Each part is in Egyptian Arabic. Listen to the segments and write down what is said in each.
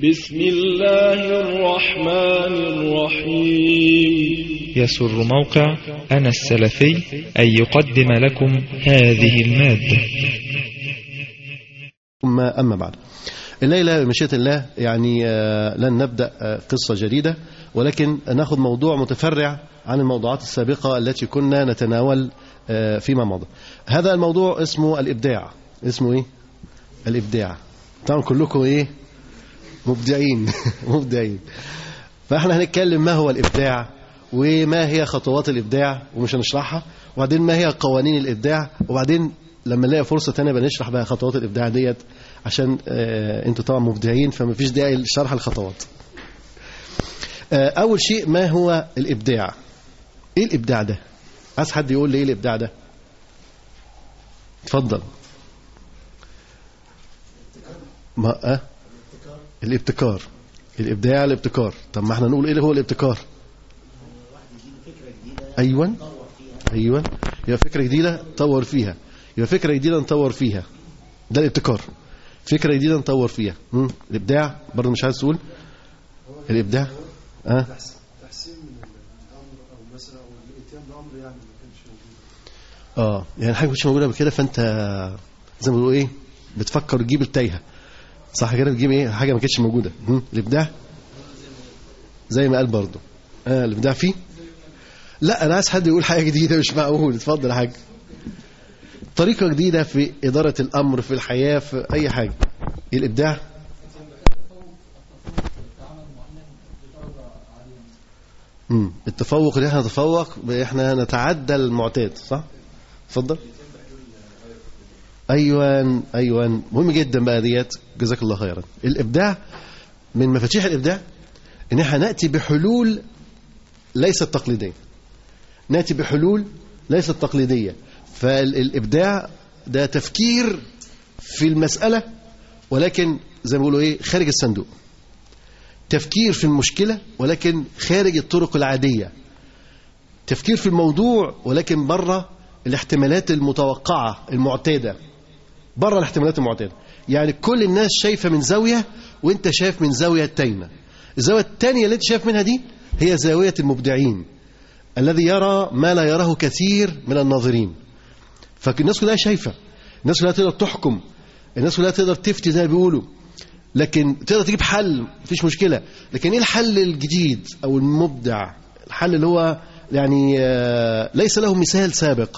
بسم الله الرحمن الرحيم يسر موقع أنا السلفي أن يقدم لكم هذه المادة ثم أما بعد الليلة بمشيئة الله يعني آه، لن نبدأ آه، قصة جديدة ولكن ناخذ موضوع متفرع عن الموضوعات السابقة التي كنا نتناول آه، فيما مضى هذا الموضوع اسمه الإبداع اسمه إيه؟ الإبداع طبعا كلكم إيه؟ مبدعين مبدعين فاحنا هنتكلم ما هو الإبداع وما هي خطوات الإبداع ومش هنشرحها وبعدين ما هي قوانين الإبداع وبعدين لما نلاقي فرصة تانية بنشرح بقى خطوات الإبداع ديت عشان آه انتوا طبعا مبدعين فما فيش داعي لشرح الخطوات آه أول شيء ما هو الإبداع إيه الإبداع ده عايز حد يقول لي إيه الإبداع ده اتفضل ما أه؟ الابتكار الإبداع الابتكار طب ما احنا نقول إيه اللي هو الابتكار أيوة أيوة يبقى فكرة جديدة طور فيها يبقى فكرة جديدة نطور فيها ده الابتكار فكرة جديدة نطور فيها مم. الإبداع برضه مش عايز تقول الإبداع أه؟ تحسين الامر او مثلا او الاتيان بامر يعني ما كانش موجود اه يعني حاجه مش موجوده قبل كده فانت زي ما بيقولوا ايه بتفكر تجيب التايهه صح كده تجيب ايه حاجه ما كانتش موجوده هم؟ الابداع زي ما قال برضه اه الابداع فيه لا انا عايز حد يقول حاجه جديده مش معقول اتفضل يا حاج طريقه جديده في اداره الامر في الحياه في اي حاجه إيه الابداع امم التفوق اللي احنا نتفوق احنا نتعدى المعتاد صح اتفضل ايوه ايوه مهم جدا بقى ديت جزاك الله خيرا الابداع من مفاتيح الابداع ان احنا ناتي بحلول ليست تقليديه ناتي بحلول ليست تقليديه فالابداع ده تفكير في المساله ولكن زي ما بيقولوا ايه خارج الصندوق تفكير في المشكله ولكن خارج الطرق العاديه تفكير في الموضوع ولكن بره الاحتمالات المتوقعه المعتاده بره الاحتمالات المعتاده يعني كل الناس شايفه من زاويه وانت شايف من زاويه تانية الزاويه الثانيه اللي انت شايف منها دي هي زاويه المبدعين الذي يرى ما لا يراه كثير من الناظرين فالناس كلها شايفه الناس كلها تقدر تحكم الناس كلها تقدر تفتي زي ما بيقولوا لكن تقدر تجيب حل مفيش مشكله لكن ايه الحل الجديد او المبدع الحل اللي هو يعني آه، ليس له مثال سابق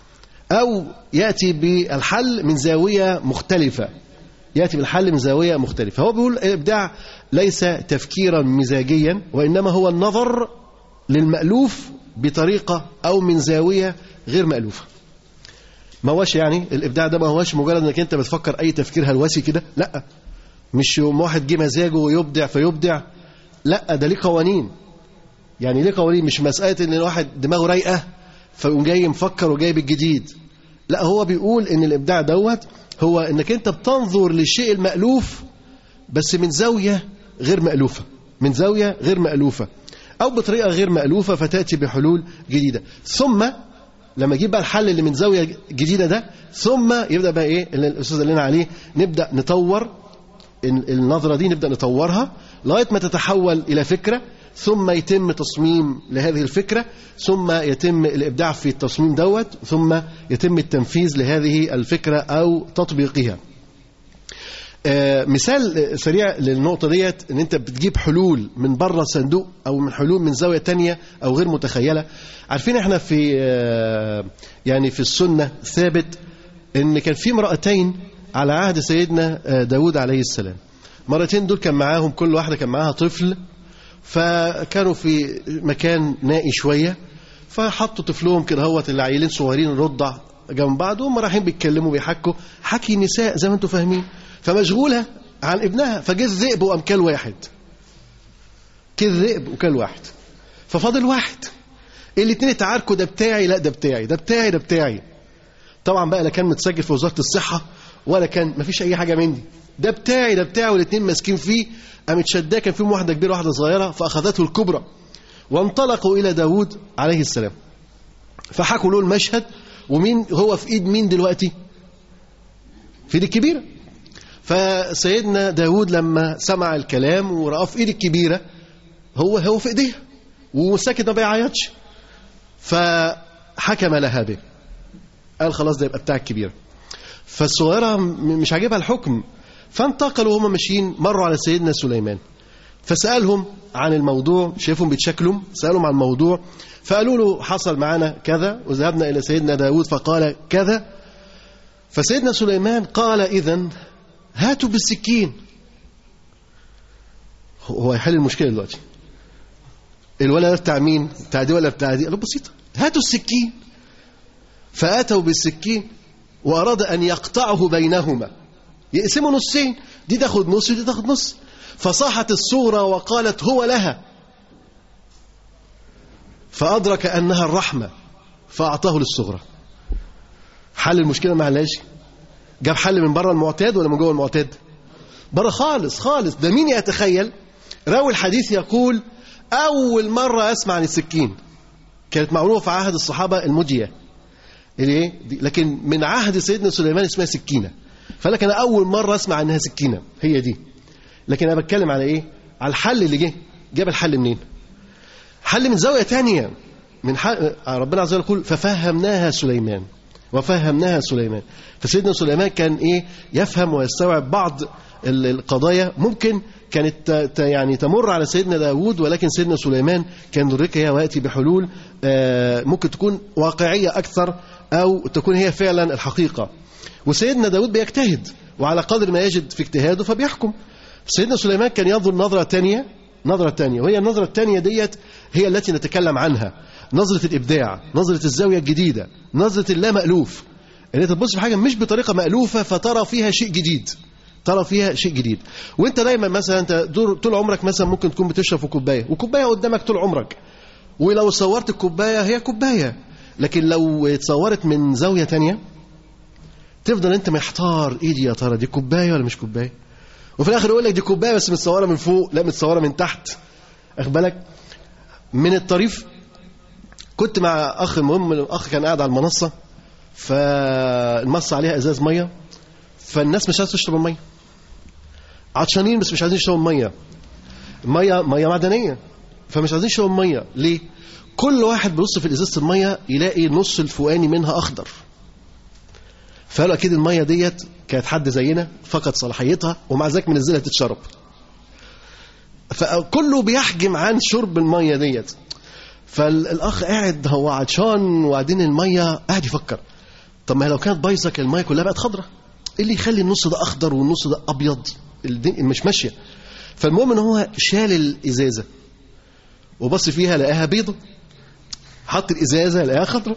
او ياتي بالحل من زاويه مختلفه ياتي بالحل من زاويه مختلفه هو بيقول الابداع ليس تفكيرا مزاجيا وانما هو النظر للمالوف بطريقه او من زاويه غير مالوفه ما هوش يعني الابداع ده ما هوش مجرد انك انت بتفكر اي تفكير هلوسي كده لا مش يوم واحد جه مزاجه ويبدع فيبدع لا ده ليه قوانين يعني ليه قوانين مش مساله ان الواحد دماغه رايقه فيقوم جاي مفكر وجايب الجديد لا هو بيقول ان الابداع دوت هو انك انت بتنظر للشيء المالوف بس من زاويه غير مالوفه من زاويه غير مالوفه او بطريقه غير مالوفه فتاتي بحلول جديده ثم لما اجيب بقى الحل اللي من زاويه جديده ده ثم يبدا بقى ايه اللي الاستاذ قال لنا عليه نبدا نطور ال- النظره دي نبدا نطورها لغايه ما تتحول الى فكره ثم يتم تصميم لهذه الفكره ثم يتم الابداع في التصميم دوت ثم يتم التنفيذ لهذه الفكره او تطبيقها آه، مثال سريع للنقطة ديت ان انت بتجيب حلول من بره الصندوق او من حلول من زاوية تانية او غير متخيلة عارفين احنا في آه، يعني في السنة ثابت ان كان في امرأتين على عهد سيدنا آه، داود عليه السلام مرتين دول كان معاهم كل واحدة كان معاها طفل فكانوا في مكان نائي شوية فحطوا طفلهم كده هوت اللي عيلين صغيرين رضع جنب بعض وهم رايحين بيتكلموا بيحكوا حكي نساء زي ما انتم فاهمين فمشغولة عن ابنها فجه الذئب وقام كل واحد كل ذئب وكل واحد ففاضل واحد الاثنين اتعاركوا ده بتاعي لا ده بتاعي ده بتاعي ده بتاعي طبعا بقى لا كان متسجل في وزارة الصحة ولا كان مفيش أي حاجة من دي ده بتاعي ده بتاعي والاثنين ماسكين فيه قامت شداه كان فيهم واحدة كبيرة واحدة صغيرة فأخذته الكبرى وانطلقوا إلى داود عليه السلام فحكوا له المشهد ومين هو في إيد مين دلوقتي في ايد الكبيرة فسيدنا داود لما سمع الكلام ورأى في ايد الكبيرة هو هو في ايديها وساكت ما بيعيطش فحكم لها به قال خلاص ده يبقى بتاع الكبيرة فالصغيرة م- مش عاجبها الحكم فانتقلوا وهم ماشيين مروا على سيدنا سليمان فسألهم عن الموضوع شايفهم بيتشكلوا سألهم عن الموضوع فقالوا له حصل معنا كذا وذهبنا إلى سيدنا داود فقال كذا فسيدنا سليمان قال إذن هاتوا بالسكين هو هيحل المشكلة دلوقتي الولد ده بتاع مين بتاع دي ولا بتاع دي قالوا بسيطة هاتوا السكين فأتوا بالسكين وأراد أن يقطعه بينهما يقسموا نصين دي تاخد نص ودي تاخد نص فصاحت الصورة وقالت هو لها فأدرك أنها الرحمة فأعطاه للصغرى حل المشكلة ما علاش جاب حل من بره المعتاد ولا من جوه المعتاد بره خالص خالص ده مين يتخيل راوي الحديث يقول أول مرة أسمع عن السكين كانت معروفة في عهد الصحابة المجية الايه دي- لكن من عهد سيدنا سليمان اسمها سكينة فلك أنا أول مرة أسمع أنها سكينة هي دي لكن أنا بتكلم على إيه على الحل اللي جه جاب الحل منين حل من زاوية تانية من حل... ربنا عز وجل يقول ففهمناها سليمان وفهمناها سليمان فسيدنا سليمان كان ايه يفهم ويستوعب بعض ال- القضايا ممكن كانت ت- ت- يعني تمر على سيدنا داود ولكن سيدنا سليمان كان يدركها هي وياتي بحلول آه، ممكن تكون واقعيه اكثر او تكون هي فعلا الحقيقه وسيدنا داود بيجتهد وعلى قدر ما يجد في اجتهاده فبيحكم سيدنا سليمان كان ينظر نظرة تانية نظرة تانية وهي النظرة التانية ديت هي التي نتكلم عنها نظرة الإبداع نظرة الزاوية الجديدة نظرة اللا مألوف ان انت تبص في حاجة مش بطريقة مألوفة فترى فيها شيء جديد ترى فيها شيء جديد وانت دايما مثلا انت دور- طول عمرك مثلا ممكن تكون بتشرب في كوبايه وكوبايه قدامك طول عمرك ولو صورت الكوبايه هي كوبايه لكن لو اتصورت من زاويه تانية تفضل انت محتار ايه دي يا ترى دي كوبايه ولا مش كوبايه وفي الاخر يقول لك دي كوبايه بس متصوره من فوق لا متصوره من تحت اخد بالك من الطريف كنت مع اخ المهم الاخ كان قاعد على المنصه فالمص عليها ازاز ميه فالناس مش عايزه تشرب الميه عطشانين بس مش عايزين يشربوا الميه ميه ميه معدنيه فمش عايزين يشربوا الميه ليه كل واحد بيبص في ازازه الميه يلاقي النص الفوقاني منها اخضر فقالوا اكيد الميه ديت كانت حد زينا فقد صلاحيتها ومع ذلك منزلها تتشرب فكله بيحجم عن شرب الميه ديت فالاخ قاعد هو عطشان وبعدين الميه قاعد يفكر طب ما هي لو كانت بايظه كان الميه كلها بقت خضراء ايه اللي يخلي النص ده اخضر والنص ده ابيض الدنيا مش ماشيه فالمهم ان هو شال الازازه وبص فيها لقاها بيضه حط الازازه لقاها خضراء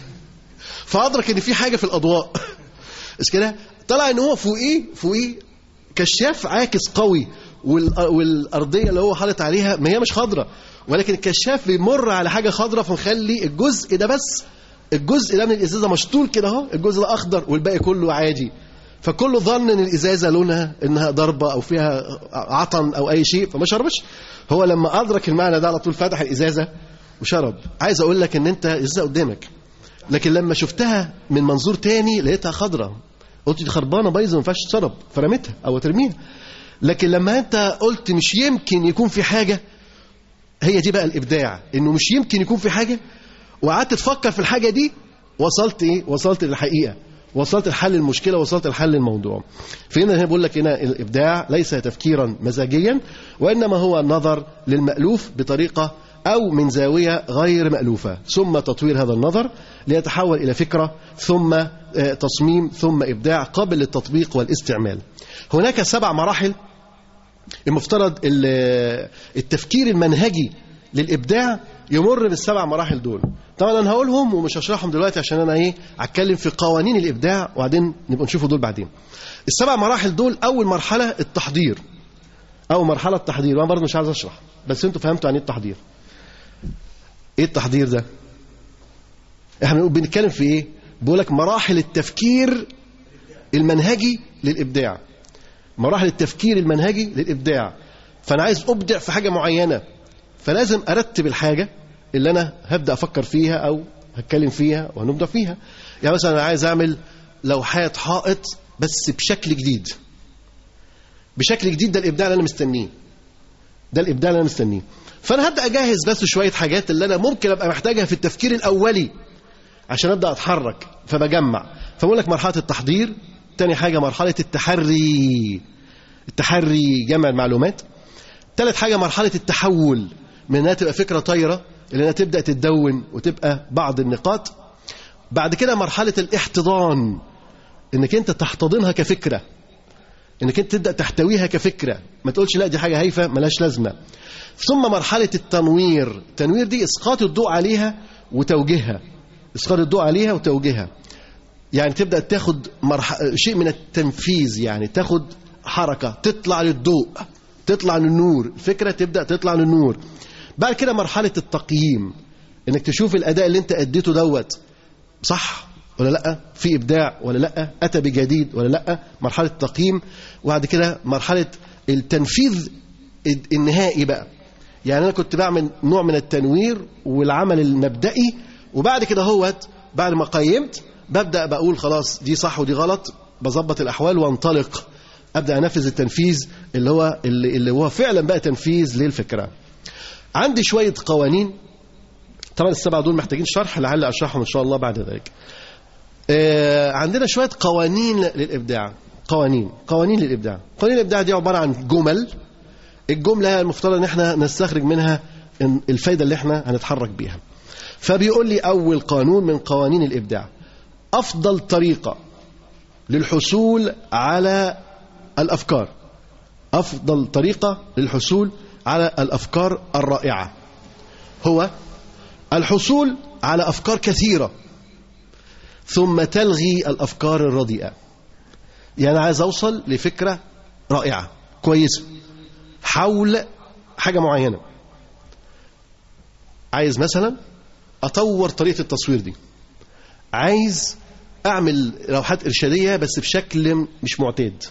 فادرك ان في حاجه في الاضواء مش كده طلع ان هو فوقيه فوقيه كشاف عاكس قوي وال- والارضيه اللي هو حاطط عليها ما هي مش خضراء ولكن الكشاف بيمر على حاجه خضراء فمخلي الجزء ده بس الجزء ده من الازازه مشطول كده اهو الجزء ده اخضر والباقي كله عادي فكله ظن ان الازازه لونها انها ضربه او فيها عطن او اي شيء فما شربش هو لما ادرك المعنى ده على طول فتح الازازه وشرب عايز اقول لك ان انت ازازه قدامك لكن لما شفتها من منظور تاني لقيتها خضراء قلت دي خربانه بايظه ما ينفعش تشرب فرميتها او ترميها لكن لما انت قلت مش يمكن يكون في حاجه هي دي بقى الابداع انه مش يمكن يكون في حاجه وقعدت تفكر في الحاجه دي وصلت ايه وصلت للحقيقه وصلت لحل المشكله وصلت لحل الموضوع فهنا هنا بقول لك هنا الابداع ليس تفكيرا مزاجيا وانما هو النظر للمالوف بطريقه او من زاويه غير مالوفه ثم تطوير هذا النظر ليتحول الى فكره ثم آه، تصميم ثم ابداع قابل للتطبيق والاستعمال هناك سبع مراحل المفترض ال- التفكير المنهجي للابداع يمر بالسبع مراحل دول طبعا انا هقولهم ومش هشرحهم دلوقتي عشان انا ايه هتكلم في قوانين الابداع وبعدين نبقى نشوفوا دول بعدين السبع مراحل دول اول مرحله التحضير اول مرحله التحضير وانا برضه مش عايز اشرح بس انتوا فهمتوا يعني ايه التحضير ايه التحضير ده احنا بنقول- بنتكلم في ايه بقول لك مراحل التفكير المنهجي للابداع مراحل التفكير المنهجي للابداع فانا عايز ابدع في حاجه معينه فلازم ارتب الحاجه اللي انا هبدا افكر فيها او هتكلم فيها وهنبدا فيها يعني مثلا انا عايز اعمل لوحات حائط بس بشكل جديد بشكل جديد ده الابداع اللي انا مستنيه ده الابداع اللي انا مستنيه فانا هبدا اجهز بس شويه حاجات اللي انا ممكن ابقى محتاجها في التفكير الاولي عشان ابدا اتحرك فبجمع فبقول لك مرحله التحضير تاني حاجه مرحله التحري التحري جمع المعلومات ثالث حاجه مرحله التحول من انها تبقى فكره طايره الى انها تبدا تتدون وتبقى بعض النقاط بعد كده مرحله الاحتضان انك انت تحتضنها كفكره انك انت تبدا تحتويها كفكره ما تقولش لا دي حاجه هايفه ملهاش لازمه ثم مرحله التنوير التنوير دي اسقاط الضوء عليها وتوجيهها اسقاط الضوء عليها وتوجيهها يعني تبدا تاخد مرح... شيء من التنفيذ يعني تاخد حركه تطلع للضوء تطلع للنور الفكره تبدا تطلع للنور بعد كده مرحله التقييم انك تشوف الاداء اللي انت اديته دوت صح ولا لا في ابداع ولا لا اتى بجديد ولا لا مرحله التقييم وبعد كده مرحله التنفيذ النهائي بقى يعني انا كنت بعمل نوع من التنوير والعمل المبدئي وبعد كده هوت بعد ما قيمت ببدا بقول خلاص دي صح ودي غلط بظبط الاحوال وانطلق ابدا انفذ التنفيذ اللي هو اللي, اللي هو فعلا بقى تنفيذ للفكره عندي شويه قوانين طبعا السبعه دول محتاجين شرح لعل اشرحهم ان شاء الله بعد ذلك آه، عندنا شويه قوانين للابداع قوانين قوانين للابداع قوانين الابداع دي عباره عن جمل الجمله المفترض ان احنا نستخرج منها الفايده اللي احنا هنتحرك بيها فبيقول لي اول قانون من قوانين الابداع افضل طريقه للحصول على الافكار افضل طريقه للحصول على الافكار الرائعه هو الحصول على افكار كثيره ثم تلغي الافكار الرديئه يعني عايز اوصل لفكره رائعه كويسه حول حاجه معينه عايز مثلا اطور طريقه التصوير دي عايز اعمل لوحات ارشاديه بس بشكل مش معتاد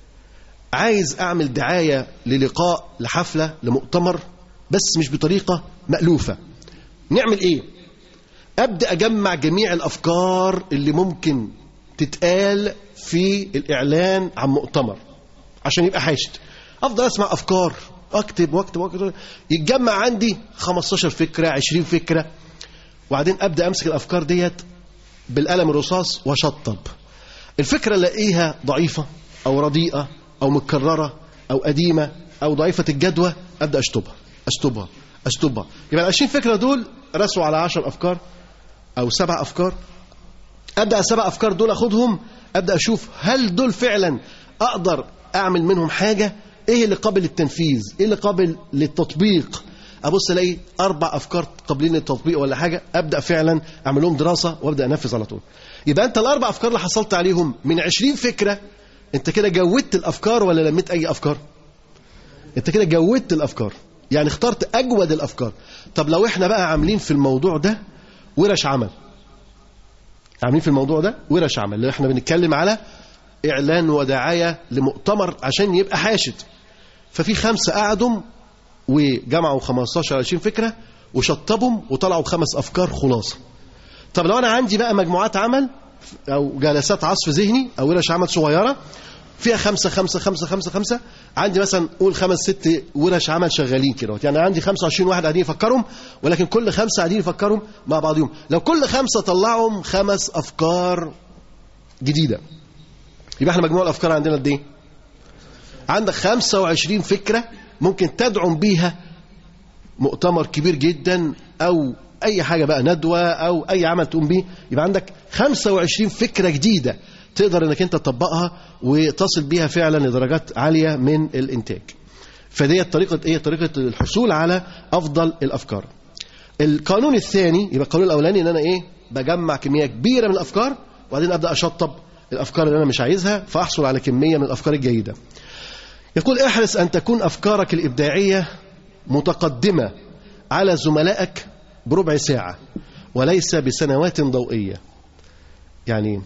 عايز اعمل دعايه للقاء لحفله لمؤتمر بس مش بطريقه مالوفه نعمل ايه ابدا اجمع جميع الافكار اللي ممكن تتقال في الاعلان عن مؤتمر عشان يبقى حاشد افضل اسمع افكار اكتب واكتب واكتب يتجمع عندي 15 فكره 20 فكره وبعدين ابدا امسك الافكار ديت بالقلم الرصاص واشطب الفكره الاقيها ضعيفه او رديئه او متكرره او قديمه او ضعيفه الجدوى ابدا اشطبها اشطبها اشطبها يبقى ال 20 فكره دول رسوا على 10 افكار او سبع افكار ابدا السبع افكار دول اخدهم ابدا اشوف هل دول فعلا اقدر اعمل منهم حاجه ايه اللي قابل للتنفيذ ايه اللي قابل للتطبيق ابص الاقي اربع افكار قابلين للتطبيق ولا حاجه ابدا فعلا اعمل لهم دراسه وابدا انفذ على طول يبقى انت الاربع افكار اللي حصلت عليهم من 20 فكره انت كده جودت الافكار ولا لميت اي افكار انت كده جودت الافكار يعني اخترت اجود الافكار طب لو احنا بقى عاملين في الموضوع ده ورش عمل عاملين في الموضوع ده ورش عمل اللي احنا بنتكلم على اعلان ودعايه لمؤتمر عشان يبقى حاشد ففي خمسه قعدوا وجمعوا 15 20 فكره وشطبهم وطلعوا خمس افكار خلاصه طب لو انا عندي بقى مجموعات عمل او جلسات عصف ذهني او ورش عمل صغيره فيها خمسة خمسة خمسة خمسة خمسة عندي مثلا قول خمس ست ورش عمل شغالين كده يعني عندي 25 واحد قاعدين يفكرهم ولكن كل خمسة قاعدين يفكرهم مع بعضهم لو كل خمسة طلعهم خمس أفكار جديدة يبقى احنا مجموع الأفكار عندنا قد ايه؟ عندك 25 فكرة ممكن تدعم بيها مؤتمر كبير جدا أو أي حاجة بقى ندوة أو أي عمل تقوم بيه يبقى عندك 25 فكرة جديدة تقدر انك انت تطبقها وتصل بيها فعلا لدرجات عاليه من الانتاج فدي طريقه ايه طريقه الحصول على افضل الافكار القانون الثاني يبقى القانون الاولاني ان انا ايه بجمع كميه كبيره من الافكار وبعدين ابدا اشطب الافكار اللي انا مش عايزها فاحصل على كميه من الافكار الجيده يقول احرص ان تكون افكارك الابداعيه متقدمه على زملائك بربع ساعه وليس بسنوات ضوئيه يعني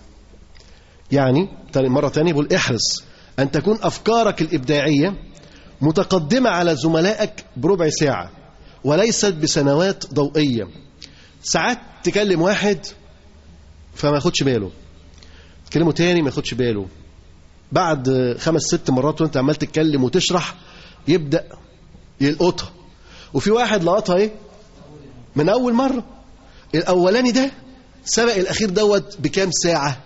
يعني مرة تانية بقول احرص أن تكون أفكارك الإبداعية متقدمة على زملائك بربع ساعة وليست بسنوات ضوئية ساعات تكلم واحد فما ياخدش باله تكلمه تاني ما ياخدش باله بعد خمس ست مرات وانت عمال تتكلم وتشرح يبدا يلقطها وفي واحد لقطها ايه من اول مره الاولاني ده سبق الاخير دوت بكام ساعه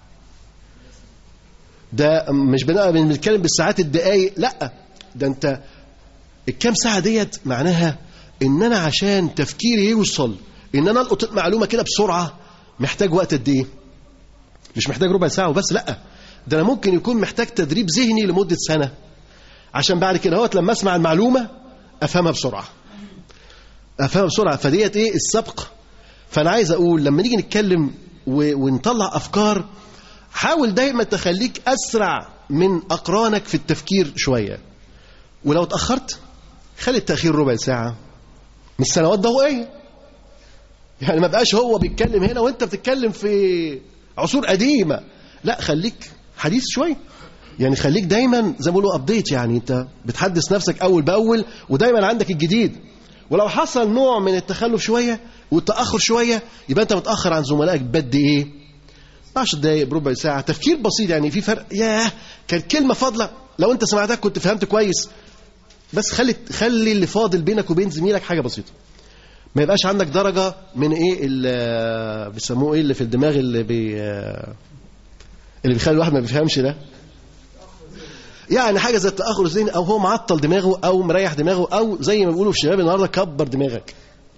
ده مش بنبقى بنتكلم بالساعات الدقايق لا ده انت الكام ساعه ديت معناها ان انا عشان تفكيري يوصل ان انا القط المعلومه كده بسرعه محتاج وقت قد ايه مش محتاج ربع ساعه وبس لا ده انا ممكن يكون محتاج تدريب ذهني لمده سنه عشان بعد كده هوت لما اسمع المعلومه افهمها بسرعه افهمها بسرعه فديت ايه السبق فانا عايز اقول لما نيجي نتكلم و... ونطلع افكار حاول دايما تخليك اسرع من اقرانك في التفكير شويه ولو اتاخرت خلي التاخير ربع ساعه مش سنوات ضوئيه يعني ما بقاش هو بيتكلم هنا وانت بتتكلم في عصور قديمه لا خليك حديث شويه يعني خليك دايما زي ما بيقولوا ابديت يعني انت بتحدث نفسك اول باول ودايما عندك الجديد ولو حصل نوع من التخلف شويه والتاخر شويه يبقى انت متاخر عن زملائك بد ايه 10 دقايق بربع ساعه تفكير بسيط يعني في فرق ياه كان كلمه فاضله لو انت سمعتها كنت فهمت كويس بس خلي خلي اللي فاضل بينك وبين زميلك حاجه بسيطه ما يبقاش عندك درجه من ايه اللي بيسموه ايه اللي في الدماغ اللي بي اللي بيخلي الواحد ما بيفهمش ده يعني حاجه زي التاخر الذهني او هو معطل دماغه او مريح دماغه او زي ما بيقولوا في الشباب النهارده كبر دماغك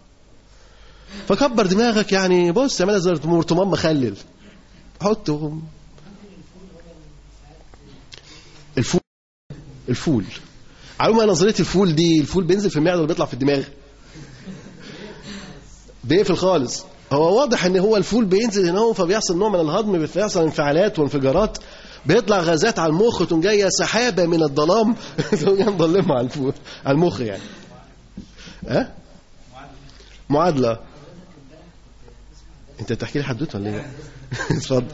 فكبر دماغك يعني بص اعملها زي برطمان مخلل حطه الفول الفول معلومه نظريه الفول دي الفول بينزل في المعده ولا بيطلع في الدماغ بيقفل خالص هو واضح ان هو الفول بينزل هنا هو فبيحصل نوع من الهضم بيحصل انفعالات وانفجارات بيطلع غازات على المخ تقوم جايه سحابه من الظلام تقوم جايه مظلمه على الفول على المخ يعني ها معادله انت بتحكي لي حدوته ولا ايه اتفضل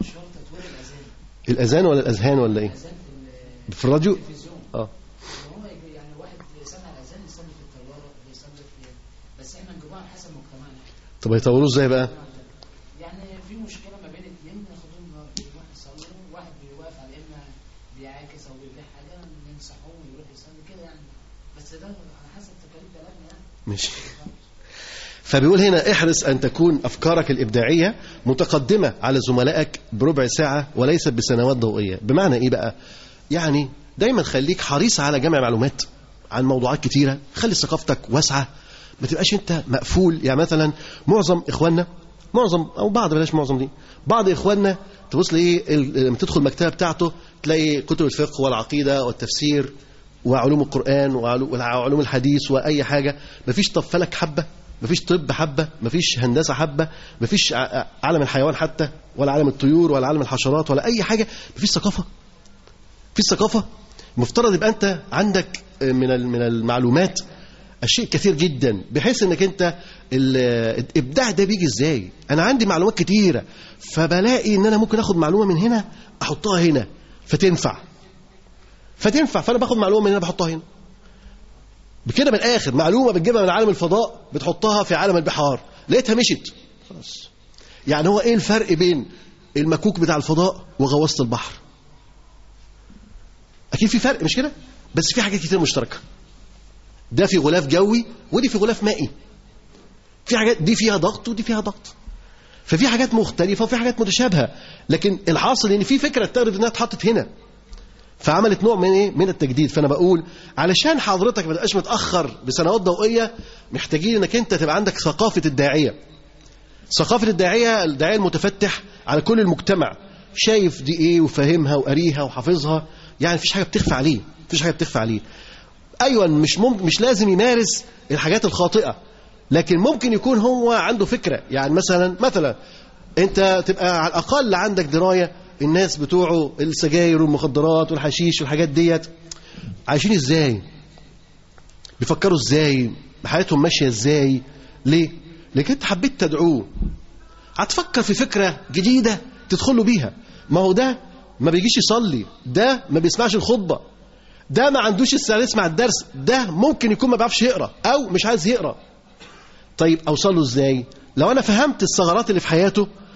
الاذان ولا الاذهان ولا ايه في الراديو اه هو يعني واحد سمع الاذان يصلي في الطياره يصلي في بس احنا نجيبوها على حسب مجتمعنا طب هيطوروه ازاي بقى يعني في مشكله ما بين اثنين ناخدهم يروح يصلي واحد بيوقف على اما بيعاكس او بيبيع حاجه ننصحوه يروح يصلي كده يعني بس ده على حسب تكاليف بلدنا يعني ماشي فبيقول هنا احرص أن تكون أفكارك الإبداعية متقدمة على زملائك بربع ساعة وليست بسنوات ضوئية بمعنى إيه بقى يعني دايما خليك حريص على جمع معلومات عن موضوعات كتيرة خلي ثقافتك واسعة ما تبقاش انت مقفول يعني مثلا معظم اخواننا معظم او بعض بلاش معظم دي بعض اخواننا تبص ليه لما تدخل المكتبه بتاعته تلاقي كتب الفقه والعقيده والتفسير وعلوم القران وعلوم الحديث واي حاجه مفيش طب فلك حبه مفيش طب حبه مفيش هندسه حبه مفيش ع- عالم الحيوان حتى ولا عالم الطيور ولا عالم الحشرات ولا اي حاجه مفيش ثقافه في الثقافه مفترض يبقى انت عندك من ال- من المعلومات اشياء كثير جدا بحيث انك انت ال- الابداع ده بيجي ازاي انا عندي معلومات كتيره فبلاقي ان انا ممكن اخد معلومه من هنا احطها هنا فتنفع فتنفع فانا باخد معلومه من هنا بحطها هنا بكده من الاخر معلومه بتجيبها من عالم الفضاء بتحطها في عالم البحار لقيتها مشت خلاص يعني هو ايه الفرق بين المكوك بتاع الفضاء وغواصه البحر اكيد في فرق مش كده بس في حاجات كتير مشتركه ده في غلاف جوي ودي في غلاف مائي في حاجات دي فيها ضغط ودي فيها ضغط ففي حاجات مختلفه وفي حاجات متشابهه لكن الحاصل ان في فكره اتخذت انها اتحطت هنا فعملت نوع من ايه من التجديد فانا بقول علشان حضرتك ما تبقاش متاخر بسنوات ضوئيه محتاجين انك انت تبقى عندك ثقافه الداعيه ثقافه الداعيه الداعيه المتفتح على كل المجتمع شايف دي ايه وفاهمها وقاريها وحافظها يعني مفيش حاجه بتخفى عليه مفيش حاجه بتخفى عليه ايوه مش ممكن مش لازم يمارس الحاجات الخاطئه لكن ممكن يكون هو عنده فكره يعني مثلا مثلا انت تبقى على الاقل عندك درايه الناس بتوعه السجاير والمخدرات والحشيش والحاجات ديت عايشين ازاي بيفكروا ازاي حياتهم ماشيه ازاي ليه لانك انت حبيت تدعوه هتفكر في فكره جديده تدخلوا بيها ما هو ده ما بيجيش يصلي ده ما بيسمعش الخطبه ده ما عندوش استعداد يسمع الدرس ده ممكن يكون ما بيعرفش يقرا او مش عايز يقرا طيب اوصل له ازاي لو انا فهمت الثغرات اللي في حياته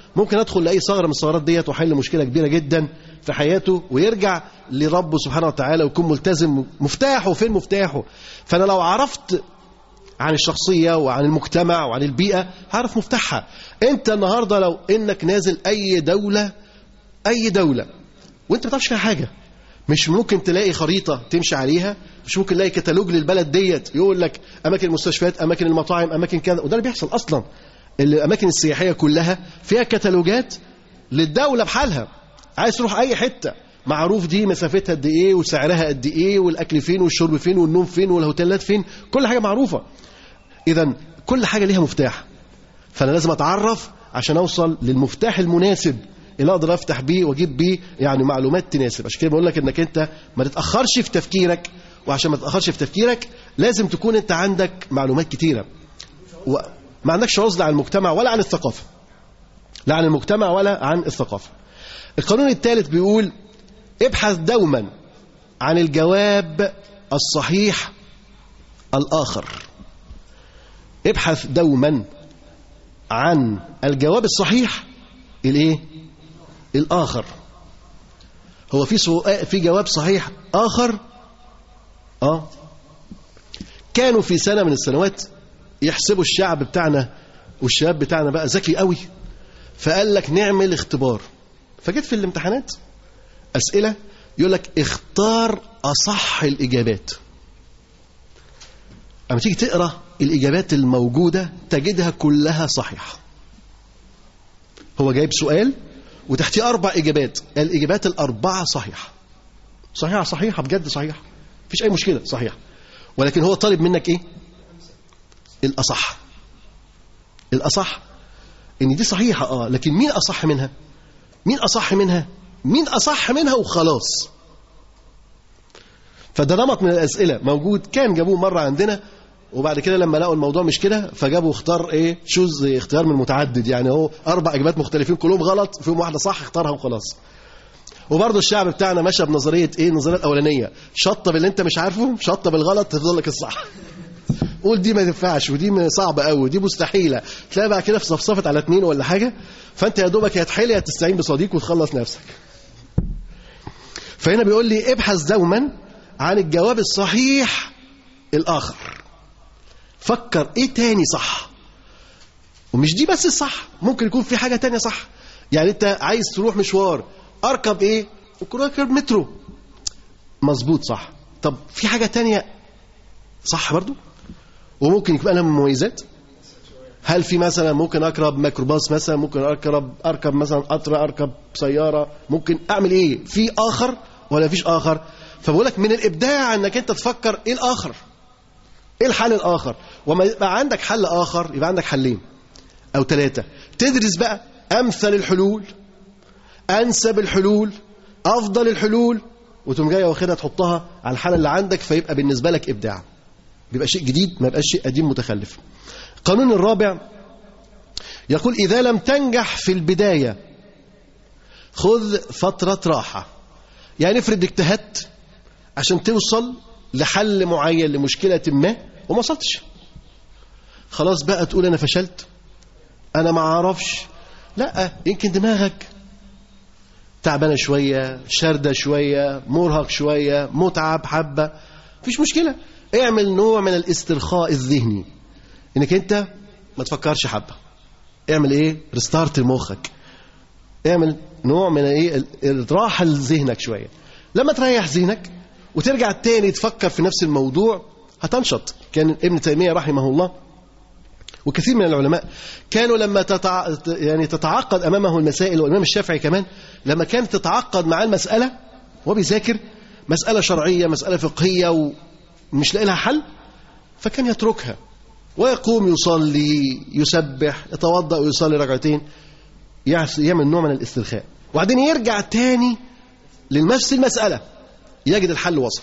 ممكن ادخل لاي ثغره من الثغرات ديت واحل مشكله كبيره جدا في حياته ويرجع لربه سبحانه وتعالى ويكون ملتزم مفتاحه فين مفتاحه فانا لو عرفت عن الشخصية وعن المجتمع وعن البيئة هعرف مفتاحها انت النهاردة لو انك نازل اي دولة اي دولة وانت ما تعرفش فيها حاجة مش ممكن تلاقي خريطة تمشي عليها مش ممكن تلاقي كتالوج للبلد ديت يقول لك اماكن المستشفيات اماكن المطاعم اماكن كذا وده اللي بيحصل اصلا الاماكن السياحية كلها فيها كتالوجات للدولة بحالها عايز تروح اي حتة معروف دي مسافتها قد ايه وسعرها قد ايه والاكل فين والشرب فين والنوم فين والهوتيلات فين كل حاجة معروفة اذا كل حاجة ليها مفتاح فانا لازم اتعرف عشان اوصل للمفتاح المناسب اللي اقدر افتح بيه واجيب بيه يعني معلومات تناسب عشان كده بقول لك انك انت ما تتاخرش في تفكيرك وعشان ما تتاخرش في تفكيرك لازم تكون انت عندك معلومات كتيره وما عندكش عزله عن المجتمع ولا عن الثقافه لا عن المجتمع ولا عن الثقافه القانون الثالث بيقول ابحث دوما عن الجواب الصحيح الاخر ابحث دوما عن الجواب الصحيح الايه الاخر هو في سؤال في جواب صحيح اخر اه كانوا في سنه من السنوات يحسبوا الشعب بتاعنا والشباب بتاعنا بقى ذكي قوي فقال لك نعمل اختبار فجيت في الامتحانات اسئله يقول لك اختار اصح الاجابات اما تيجي تقرا الاجابات الموجوده تجدها كلها صحيحه هو جايب سؤال وتحتيه اربع اجابات الاجابات الاربعه صحيحه صحيحه صحيحه بجد صحيحه مفيش اي مشكله صحيحه ولكن هو طالب منك ايه الاصح الاصح ان دي صحيحه اه لكن مين اصح منها مين اصح منها مين اصح منها وخلاص فده نمط من الاسئله موجود كان جابوه مره عندنا وبعد كده لما لقوا الموضوع مش كده فجابوا اختار ايه شوز اختيار من متعدد يعني هو اربع اجابات مختلفين كلهم غلط فيهم واحده صح اختارها وخلاص وبرضه الشعب بتاعنا ماشي بنظريه ايه النظريه الاولانيه شطب اللي انت مش عارفه شطب الغلط تفضل لك الصح قول دي ما تنفعش ودي صعبه قوي ودي مستحيله تلاقي بقى كده في صفصفت على اتنين ولا حاجه فانت يا دوبك يا تحل يا تستعين بصديق وتخلص نفسك فهنا بيقول لي ابحث دوما عن الجواب الصحيح الاخر فكر ايه تاني صح ومش دي بس الصح ممكن يكون في حاجه تانية صح يعني انت عايز تروح مشوار اركب ايه ممكن اركب مترو مظبوط صح طب في حاجه تانية صح برضو وممكن يكون لها مميزات هل في مثلا ممكن اركب ميكروباص مثلا ممكن اركب اركب مثلا قطر اركب سياره ممكن اعمل ايه في اخر ولا فيش اخر فبقول لك من الابداع انك انت تفكر ايه الاخر ايه الحل الاخر وما يبقى عندك حل اخر يبقى عندك حلين او ثلاثه تدرس بقى امثل الحلول انسب الحلول افضل الحلول وتقوم جايه واخدها تحطها على الحاله اللي عندك فيبقى بالنسبه لك ابداع بيبقى شيء جديد ما يبقاش شيء قديم متخلف القانون الرابع يقول اذا لم تنجح في البدايه خذ فتره راحه يعني افرض اجتهدت عشان توصل لحل معين لمشكله ما وما وصلتش خلاص بقى تقول انا فشلت انا ما اعرفش لا يمكن دماغك تعبانه شويه شارده شويه مرهق شويه متعب حبه مفيش مشكله اعمل نوع من الاسترخاء الذهني انك انت ما تفكرش حبه اعمل ايه ريستارت لمخك اعمل نوع من ايه الراحه لذهنك شويه لما تريح ذهنك وترجع تاني تفكر في نفس الموضوع هتنشط كان ابن تيميه رحمه الله وكثير من العلماء كانوا لما تتع... يعني تتعقد امامه المسائل والامام الشافعي كمان لما كانت تتعقد معاه المساله وهو بيذاكر مساله شرعيه مساله فقهيه ومش لاقي لها حل فكان يتركها ويقوم يصلي يسبح يتوضا ويصلي ركعتين يعمل نوع من الاسترخاء وبعدين يرجع تاني لنفس المساله يجد الحل وصل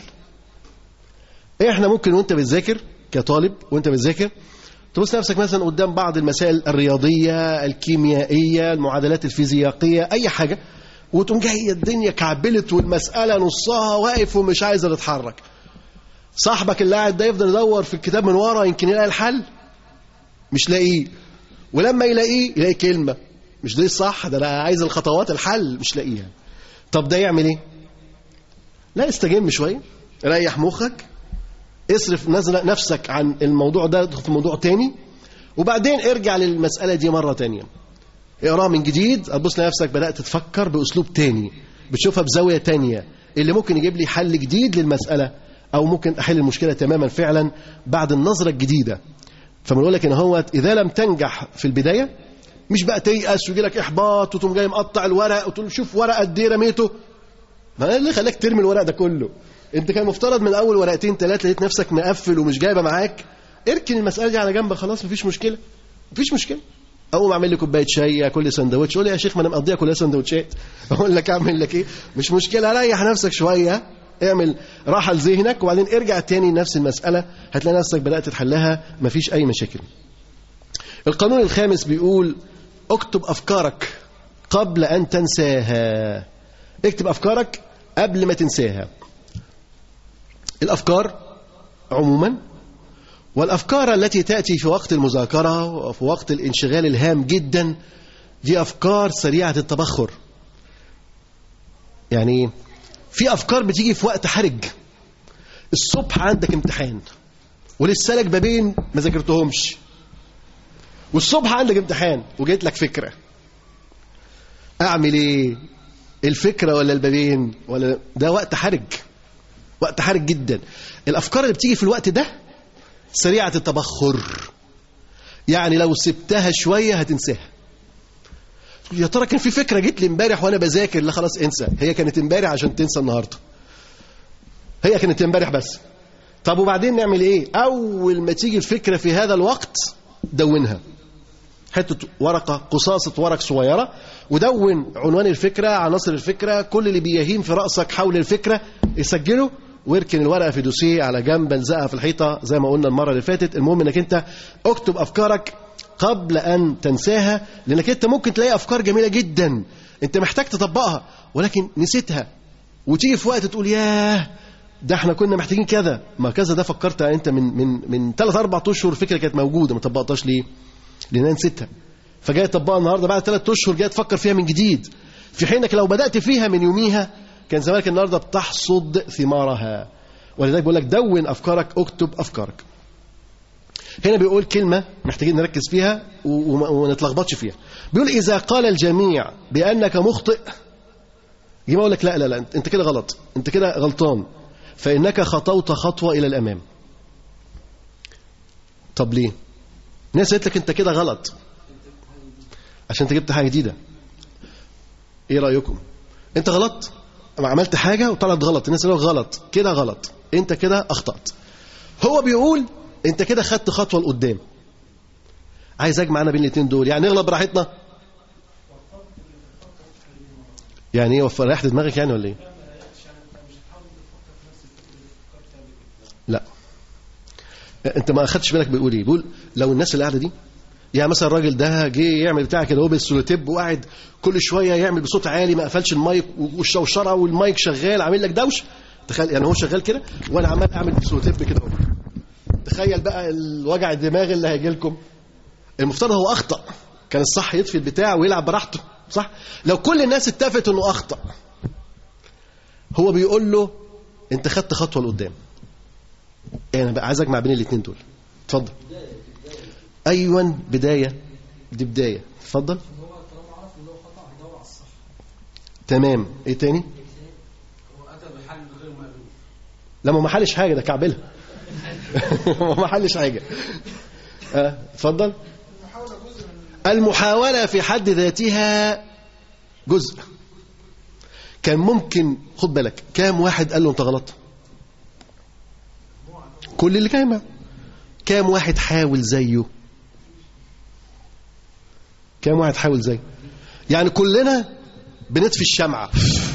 احنا ممكن وانت بتذاكر كطالب وانت بتذاكر تبص نفسك مثلا قدام بعض المسائل الرياضيه الكيميائيه المعادلات الفيزيائيه اي حاجه وتقوم جاي الدنيا كعبلت والمساله نصها واقف ومش عايز يتحرك صاحبك اللي قاعد ده يفضل يدور في الكتاب من ورا يمكن يلاقي الحل مش لاقيه ولما يلاقيه يلاقي كلمه مش دي الصح ده انا عايز الخطوات الحل مش لاقيها طب ده يعمل ايه لا استجم شويه ريح مخك اصرف نزل نفسك عن الموضوع ده ادخل في موضوع تاني وبعدين ارجع للمسألة دي مرة تانية اقراه من جديد هتبص لنفسك بدأت تفكر بأسلوب تاني بتشوفها بزاوية تانية اللي ممكن يجيب لي حل جديد للمسألة أو ممكن أحل المشكلة تماما فعلا بعد النظرة الجديدة فبنقول لك إن هو إذا لم تنجح في البداية مش بقى تيأس ويجي لك إحباط وتقوم جاي مقطع الورق وتقول شوف ورقة قد إيه رميته ما اللي خلاك ترمي الورق ده كله انت كان مفترض من اول ورقتين ثلاثه لقيت نفسك مقفل ومش جايبه معاك اركن المساله دي على جنب خلاص مفيش مشكله مفيش مشكله اقوم اعمل لي كوبايه شاي اكل لي سندوتش قول لي يا شيخ ما انا مقضيها كلها سندوتشات اقول لك اعمل لك ايه مش مشكله ريح نفسك شويه اعمل راحه لذهنك وبعدين ارجع تاني لنفس المساله هتلاقي نفسك بدات تحلها مفيش اي مشاكل القانون الخامس بيقول اكتب افكارك قبل ان تنساها اكتب افكارك قبل ما تنساها الافكار عموما والافكار التي تاتي في وقت المذاكره وفي وقت الانشغال الهام جدا دي افكار سريعه التبخر يعني إيه؟ في افكار بتيجي في وقت حرج الصبح عندك امتحان ولسه لك بابين ما ذاكرتهمش والصبح عندك امتحان وجيت لك فكره اعمل ايه الفكره ولا البابين ولا ده وقت حرج وقت حرج جدا الافكار اللي بتيجي في الوقت ده سريعه التبخر يعني لو سبتها شويه هتنساها يا ترى كان في فكره جت لي امبارح وانا بذاكر لا خلاص انسى هي كانت امبارح عشان تنسى النهارده هي كانت امبارح بس طب وبعدين نعمل ايه اول ما تيجي الفكره في هذا الوقت دونها حته ورقه قصاصه ورق صغيره ودون عنوان الفكره عناصر الفكره كل اللي بيهيم في راسك حول الفكره يسجله واركن الورقه في دوسيه على جنب الزقها في الحيطه زي ما قلنا المره اللي فاتت المهم انك انت اكتب افكارك قبل ان تنساها لانك انت ممكن تلاقي افكار جميله جدا انت محتاج تطبقها ولكن نسيتها وتيجي في وقت تقول ياه ده احنا كنا محتاجين كذا ما كذا ده فكرت انت من من من ثلاث اربع اشهر الفكره كانت موجوده ما طبقتهاش ليه؟ لان انا نسيتها فجاي تطبقها النهارده بعد ثلاث اشهر جاي تفكر فيها من جديد في حينك لو بدات فيها من يوميها كان زمانك النهارده بتحصد ثمارها ولذلك بقول لك دون افكارك اكتب افكارك هنا بيقول كلمة محتاجين نركز فيها وما وما نتلخبطش فيها بيقول إذا قال الجميع بأنك مخطئ يجي أقول لك لا لا لا أنت كده غلط أنت كده غلطان فإنك خطوت خطوة إلى الأمام طب ليه ناس قالت لك أنت كده غلط عشان أنت جبت حاجة جديدة إيه رأيكم أنت غلط أما عملت حاجة وطلعت غلط الناس قالوا غلط كده غلط أنت كده أخطأت هو بيقول انت كده خدت خطوه لقدام عايز اجمع انا بين الاثنين دول يعني نغلب براحتنا يعني ايه وفر ريحت دماغك يعني ولا ايه لا انت ما اخدتش بالك بيقول ايه بيقول لو الناس اللي قاعده دي يعني مثلا الراجل ده جه يعمل بتاع كده هو بالسولوتيب وقاعد كل شويه يعمل بصوت عالي ما قفلش المايك والشوشره والمايك شغال عامل لك دوش تخيل يعني هو شغال كده وانا عمال اعمل بالسولوتيب كده اهو تخيل بقى الوجع الدماغ اللي هيجي لكم المفترض هو اخطا كان الصح يطفي البتاع ويلعب براحته صح لو كل الناس اتفقت انه اخطا هو بيقول له انت خدت خطوه لقدام انا بقى عايز اجمع بين الاثنين دول اتفضل ايوه بدايه دي بدايه اتفضل تمام ايه تاني لما ما حلش حاجه ده كعبلها ما حلش حاجه اه اتفضل المحاولة في حد ذاتها جزء كان ممكن خد بالك كام واحد قال له انت غلط كل اللي كان معه. كام واحد حاول زيه كام واحد حاول زيه يعني كلنا بنطفي الشمعة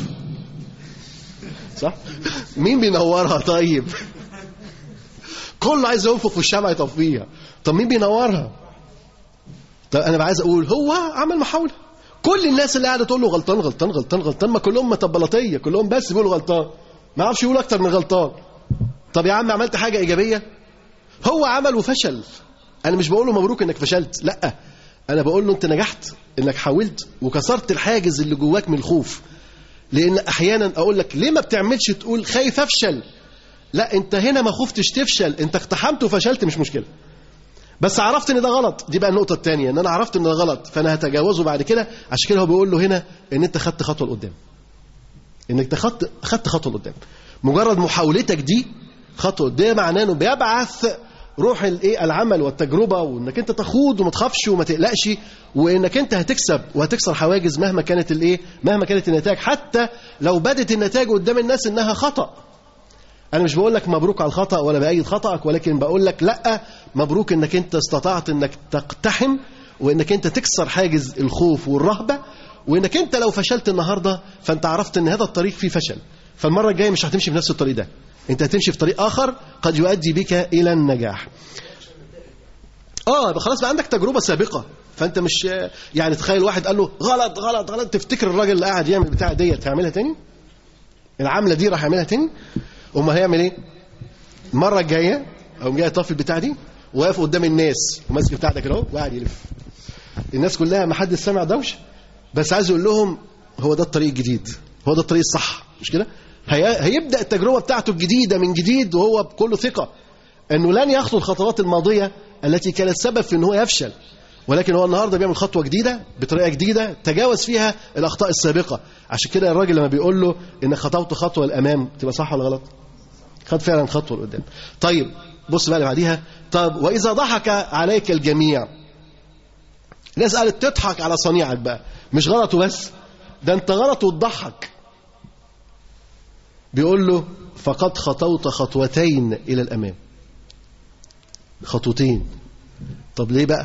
صح مين بينورها طيب كله عايز ينفخ في الشمعة يطفيها طب مين بينورها طب انا عايز اقول هو عمل محاولة كل الناس اللي قاعده تقول له غلطان غلطان غلطان غلطان ما كلهم مطبلطيه كلهم بس بيقولوا غلطان ما اعرفش يقول اكتر من غلطان طب يا عم عملت حاجه ايجابيه هو عمل وفشل انا مش بقول له مبروك انك فشلت لا انا بقول له انت نجحت انك حاولت وكسرت الحاجز اللي جواك من الخوف لان احيانا اقول لك ليه ما بتعملش تقول خايف افشل لا انت هنا ما خفتش تفشل انت اقتحمت وفشلت مش مشكله بس عرفت ان ده غلط دي بقى النقطه الثانيه ان انا عرفت ان ده غلط فانا هتجاوزه بعد كده عشان كده هو بيقول له هنا ان انت خدت خطوه لقدام انك تخط خدت خطوه لقدام مجرد محاولتك دي خطوه ده معناه انه بيبعث روح الايه العمل والتجربه وانك انت تخوض وما تخافش وما تقلقش وانك انت هتكسب وهتكسر حواجز مهما كانت الايه مهما كانت النتائج حتى لو بدت النتائج قدام الناس انها خطأ انا مش بقول لك مبروك على الخطأ ولا بأيد خطأك ولكن بقول لك لا مبروك انك انت استطعت انك تقتحم وانك انت تكسر حاجز الخوف والرهبة وانك انت لو فشلت النهاردة فانت عرفت ان هذا الطريق فيه فشل فالمرة الجاية مش هتمشي بنفس الطريق ده انت هتمشي في طريق اخر قد يؤدي بك الى النجاح اه يبقى خلاص بقى عندك تجربة سابقة فانت مش يعني تخيل واحد قال له غلط غلط غلط تفتكر الراجل اللي قاعد يعمل بتاع ديت هيعملها تاني العملة دي راح يعملها تاني امال هيعمل ايه المره الجايه او جاي طافي البتاع دي واقف قدام الناس وماسك بتاع ده كده اهو وقاعد يلف الناس كلها ما حدش سامع دوشه بس عايز يقول لهم هو ده الطريق الجديد هو ده الطريق الصح مش كده هي... هيبدا التجربه بتاعته الجديده من جديد وهو بكل ثقه انه لن يخطو الخطوات الماضيه التي كانت سبب في ان هو يفشل ولكن هو النهارده بيعمل خطوه جديده بطريقه جديده تجاوز فيها الاخطاء السابقه عشان كده الراجل لما بيقول له انك خطوت خطوه للامام تبقى صح ولا غلط خد فعلا خطوه لقدام طيب بص بقى اللي بعديها طب واذا ضحك عليك الجميع الناس قالت تضحك على صنيعك بقى مش غلط وبس ده انت غلط وتضحك بيقول له فقد خطوت خطوتين الى الامام خطوتين طب ليه بقى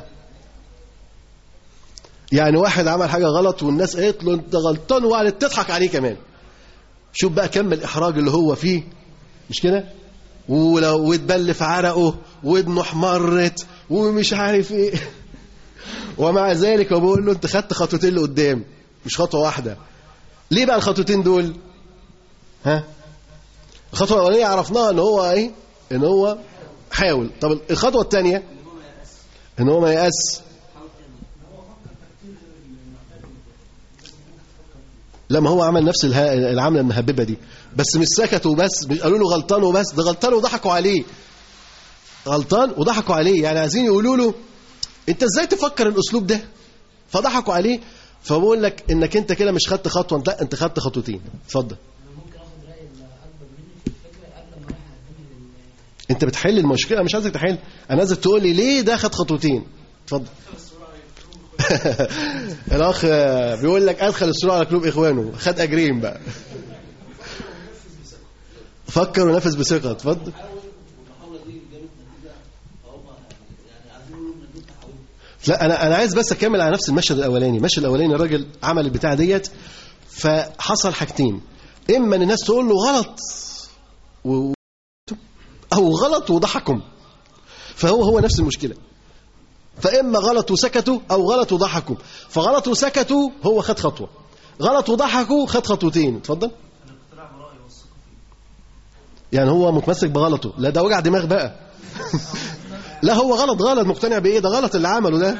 يعني واحد عمل حاجة غلط والناس قالت له انت غلطان وقعدت تضحك عليه كمان شوف بقى كم الإحراج اللي هو فيه مش كده ولو واتبل في عرقه ودنه احمرت ومش عارف ايه ومع ذلك هو بيقول له انت خدت خطوتين لقدام مش خطوة واحدة ليه بقى الخطوتين دول ها الخطوة الأولانية عرفناها ان هو ايه ان هو حاول طب الخطوة الثانية ان هو ما يأس لا ما هو عمل نفس الها- العمله المهببه دي بس مش سكتوا بس مش قالوا له غلطان وبس ده غلطان وضحكوا عليه غلطان وضحكوا عليه يعني عايزين يقولوا له انت ازاي تفكر الاسلوب ده فضحكوا عليه فبقول لك انك انت كده مش خدت خطوه لا انت خدت خطوتين اتفضل انا ممكن اخد راي الاكبر مني في الفكره قبل ما اروح اقدم لل انت بتحل المشكله مش عايزك تحل انا عايزك تقول لي ليه ده خد خطوتين اتفضل الاخ بيقول لك ادخل السرعه على قلوب اخوانه خد اجرين بقى فكر ونفذ بثقه اتفضل لا انا انا عايز بس اكمل على نفس المشهد الاولاني المشهد الاولاني الراجل عمل البتاع ديت فحصل حاجتين اما ان الناس تقول له غلط و... او غلط وضحكهم فهو هو نفس المشكله فاما غلط وسكتوا او غلط وضحكوا فغلط وسكتوا هو خد خطوه غلط وضحكوا خد خطوتين اتفضل يعني هو متمسك بغلطه لا ده وجع دماغ بقى لا هو غلط غلط مقتنع بايه ده غلط اللي عمله ده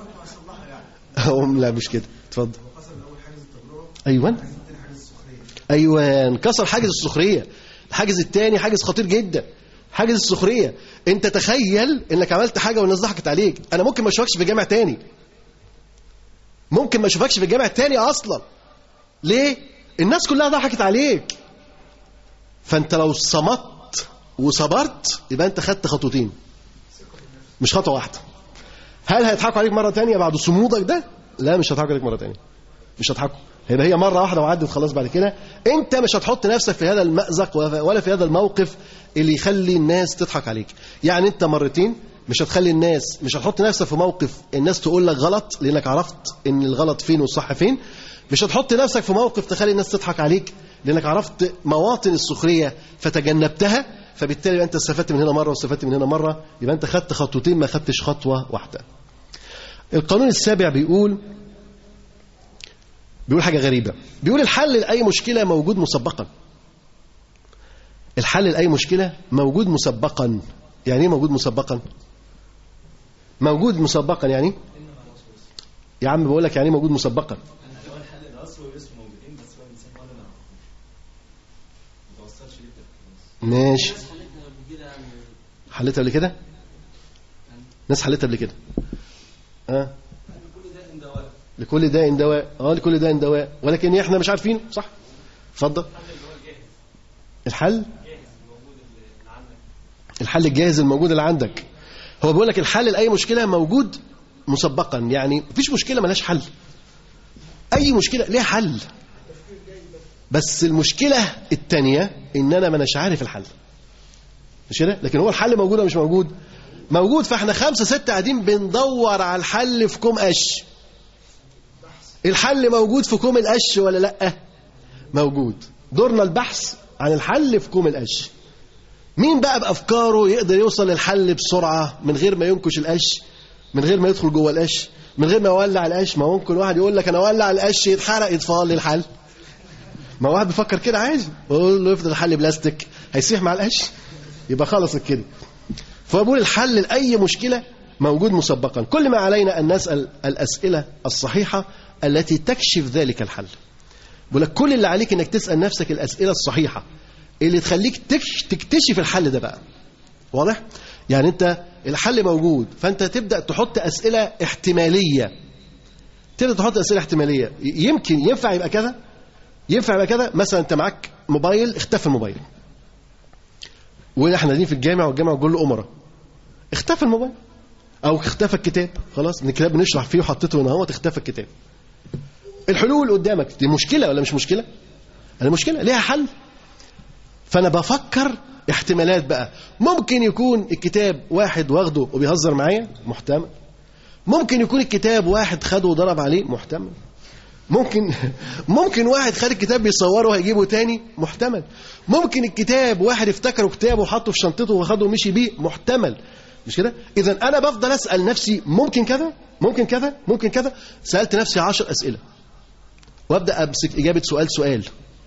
هم لا مش كده اتفضل ايوه ايوه كسر حاجز السخريه الحاجز الثاني حاجز خطير جدا حاجز السخريه انت تخيل انك عملت حاجه والناس ضحكت عليك انا ممكن ما اشوفكش في جامع تاني ممكن ما اشوفكش في الجامع التاني اصلا ليه الناس كلها ضحكت عليك فانت لو صمت وصبرت يبقى انت خدت خطوتين مش خطوه واحده هل هيضحكوا عليك مره تانية بعد صمودك ده لا مش هيضحكوا عليك مره تانية مش هيضحكوا هيبقى هي مره واحده وعدت خلاص بعد كده انت مش هتحط نفسك في هذا المأزق ولا في هذا الموقف اللي يخلي الناس تضحك عليك يعني انت مرتين مش هتخلي الناس مش هتحط نفسك في موقف الناس تقول لك غلط لانك عرفت ان الغلط فين والصح فين مش هتحط نفسك في موقف تخلي الناس تضحك عليك لانك عرفت مواطن السخريه فتجنبتها فبالتالي انت استفدت من هنا مره واستفدت من هنا مره يبقى انت خدت خطوتين ما خدتش خطوه واحده القانون السابع بيقول بيقول حاجه غريبه بيقول الحل لاي مشكله موجود مسبقا الحل لاي مشكله موجود مسبقا يعني ايه موجود مسبقا موجود مسبقا يعني يا عم بقول لك يعني إيه موجود مسبقا هو الحل الاصل والاسم موجودين بس هو الانسان ولا ما ما توصلش ليه ماشي حلتها قبل كده ناس حلتها قبل كده اه كل ده ان دواء لكل داء دواء اه لكل داء دواء ولكن احنا مش عارفين صح اتفضل الحل الحل الجاهز الموجود اللي عندك هو بيقول لك الحل لاي مشكله موجود مسبقا يعني مفيش مشكله ملهاش حل اي مشكله ليها حل بس المشكله الثانيه ان انا ما اناش عارف الحل مش كده لكن هو الحل موجود ولا مش موجود موجود فاحنا خمسه سته قاعدين بندور على الحل في كوم قش الحل موجود في كوم القش ولا لا موجود دورنا البحث عن الحل في كوم القش مين بقى بافكاره يقدر يوصل للحل بسرعه من غير ما ينكش القش من غير ما يدخل جوه القش من غير ما يولع القش ما ممكن واحد يقول لك انا اولع القش يتحرق يتفضل لي الحل ما واحد بيفكر كده عادي بقول له يفضل الحل بلاستيك هيسيح مع القش يبقى خلص كده فبقول الحل لاي مشكله موجود مسبقا كل ما علينا ان نسال الاسئله الصحيحه التي تكشف ذلك الحل بقول لك كل اللي عليك انك تسال نفسك الاسئله الصحيحه اللي تخليك تكش- تكتشف الحل ده بقى واضح يعني انت الحل موجود فانت تبدا تحط اسئله احتماليه تبدا تحط اسئله احتماليه ي- يمكن ينفع يبقى كذا ينفع يبقى كذا مثلا انت معاك موبايل اختفى الموبايل واحنا قاعدين في الجامع والجامع كله امراء اختفى الموبايل او اختفى الكتاب خلاص من الكتاب بنشرح فيه وحطيته هنا اهوت اختفى الكتاب الحلول قدامك دي مشكله ولا مش مشكله انا مشكله ليها حل فانا بفكر احتمالات بقى ممكن يكون الكتاب واحد واخده وبيهزر معايا محتمل ممكن يكون الكتاب واحد خده وضرب عليه محتمل ممكن ممكن واحد خد الكتاب بيصوره وهيجيبه تاني محتمل ممكن الكتاب واحد افتكره كتاب وحطه في شنطته وخده ومشي بيه محتمل مش كده اذا انا بفضل اسال نفسي ممكن كذا ممكن كذا ممكن كذا سالت نفسي عشر اسئله وابدا امسك اجابه سؤال سؤال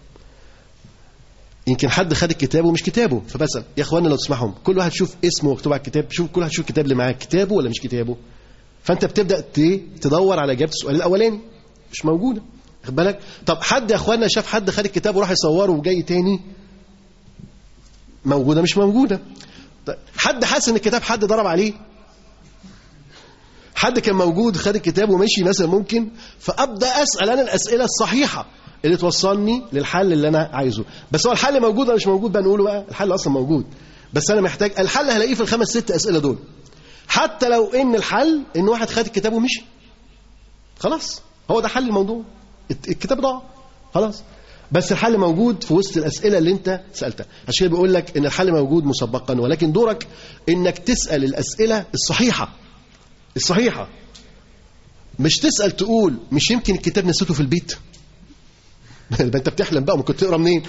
يمكن حد خد الكتاب ومش كتابه فبسال يا اخوانا لو تسمحهم كل واحد شوف اسمه مكتوب على الكتاب شوف كل واحد شوف الكتاب اللي معاه كتابه ولا مش كتابه فانت بتبدا ت- تدور على اجابه السؤال الاولاني مش موجوده خد بالك طب حد يا اخوانا شاف حد خد الكتاب وراح يصوره وجاي تاني موجوده مش موجوده طيب حد حاسس ان الكتاب حد ضرب عليه حد كان موجود خد الكتاب ومشي مثلا ممكن فابدا اسال انا الاسئله الصحيحه اللي توصلني للحل اللي انا عايزه بس هو الحل موجود ولا مش موجود بقى نقوله بقى الحل اصلا موجود بس انا محتاج الحل هلاقيه في الخمس ست اسئله دول حتى لو ان الحل ان واحد خد الكتاب ومشي خلاص هو ده حل الموضوع الت- الكتاب ضاع خلاص بس الحل موجود في وسط الاسئله اللي انت سالتها عشان كده بيقول لك ان الحل موجود مسبقا ولكن دورك انك تسال الاسئله الصحيحه الصحيحه مش تسال تقول مش يمكن الكتاب نسيته في البيت ده انت بتحلم بقى ممكن تقرا منين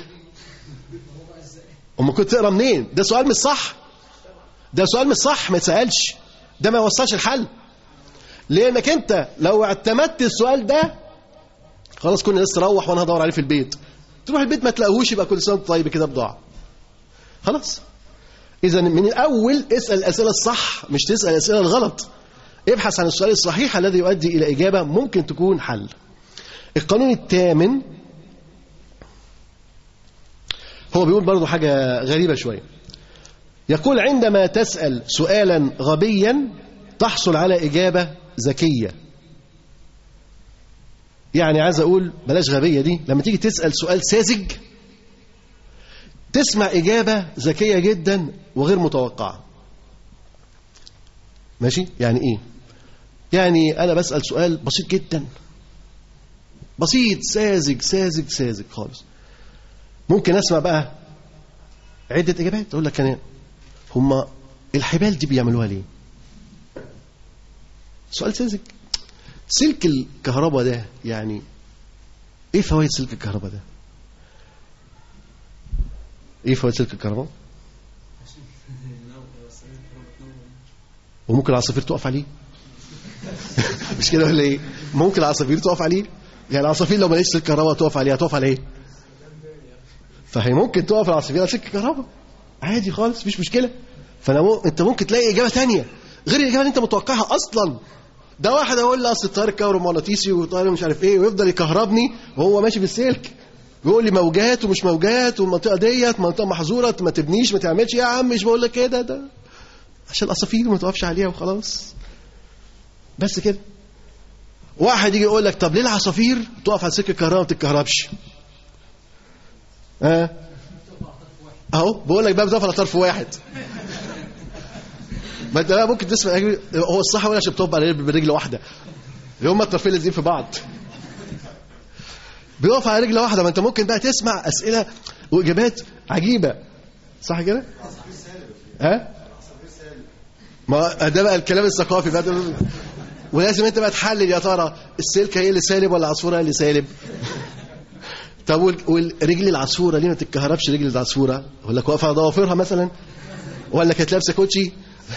أما كنت تقرا منين ده سؤال مش صح ده سؤال مش صح ما يتسالش ده ما يوصلش الحل لانك انت لو اعتمدت السؤال ده خلاص كل الناس تروح وانا هدور عليه في البيت تروح البيت ما تلاقوهوش يبقى كل سنه وأنت طيب كده بضاع خلاص اذا من الاول اسال الاسئله الصح مش تسال الاسئله الغلط ابحث عن السؤال الصحيح الذي يؤدي الى اجابه ممكن تكون حل القانون الثامن هو بيقول برضو حاجة غريبة شوية يقول عندما تسأل سؤالا غبيا تحصل على إجابة ذكية يعني عايز أقول بلاش غبية دي لما تيجي تسأل سؤال ساذج تسمع إجابة ذكية جدا وغير متوقعة ماشي يعني إيه يعني أنا بسأل سؤال بسيط جدا بسيط ساذج ساذج ساذج خالص ممكن اسمع بقى عده اجابات اقول لك انا هم الحبال دي بيعملوها ليه سؤال ساذج سلك الكهرباء ده يعني ايه فوائد سلك الكهرباء ده ايه فوائد سلك الكهرباء وممكن العصافير تقف عليه مش كده ولا ايه ممكن العصافير تقف عليه يعني العصافير لو ما لقيتش سلك كهرباء تقف عليها تقف على ايه فهي ممكن تقف العصافير على سلك كهرباء عادي خالص مفيش مشكله فانا مو... انت ممكن تلاقي اجابه ثانيه غير الاجابه اللي انت متوقعها اصلا ده واحد اقول له اصل التيار الكهرومغناطيسي وطيار مش عارف ايه ويفضل يكهربني وهو ماشي بالسلك ويقول لي موجات ومش موجات والمنطقه ديت منطقه محظوره ما تبنيش ما تعملش يا عم مش بقول لك كده ده عشان الاساطير ما توقفش عليها وخلاص بس كده واحد يجي يقول لك طب ليه العصافير تقف على سكه الكهرباء ما تتكهربش ها أه؟ اهو بقول لك بقى بتقف على طرف واحد ما انت بقى ممكن تسمع هو الصح ولا عشان بتقف على برجل واحده هما الطرفين لازقين في بعض بيقف على رجل واحده ما انت ممكن بقى تسمع اسئله واجابات عجيبه صح كده ها ما ده بقى الكلام الثقافي بقى ده- ولازم انت بقى تحلل يا ترى السلك هي اللي سالب ولا العصفوره هي اللي سالب طب وال- والرجل العصفوره ليه ما تتكهربش رجل العصفوره اقول لك واقفه على ضوافرها مثلا ولا كانت لابسه كوتشي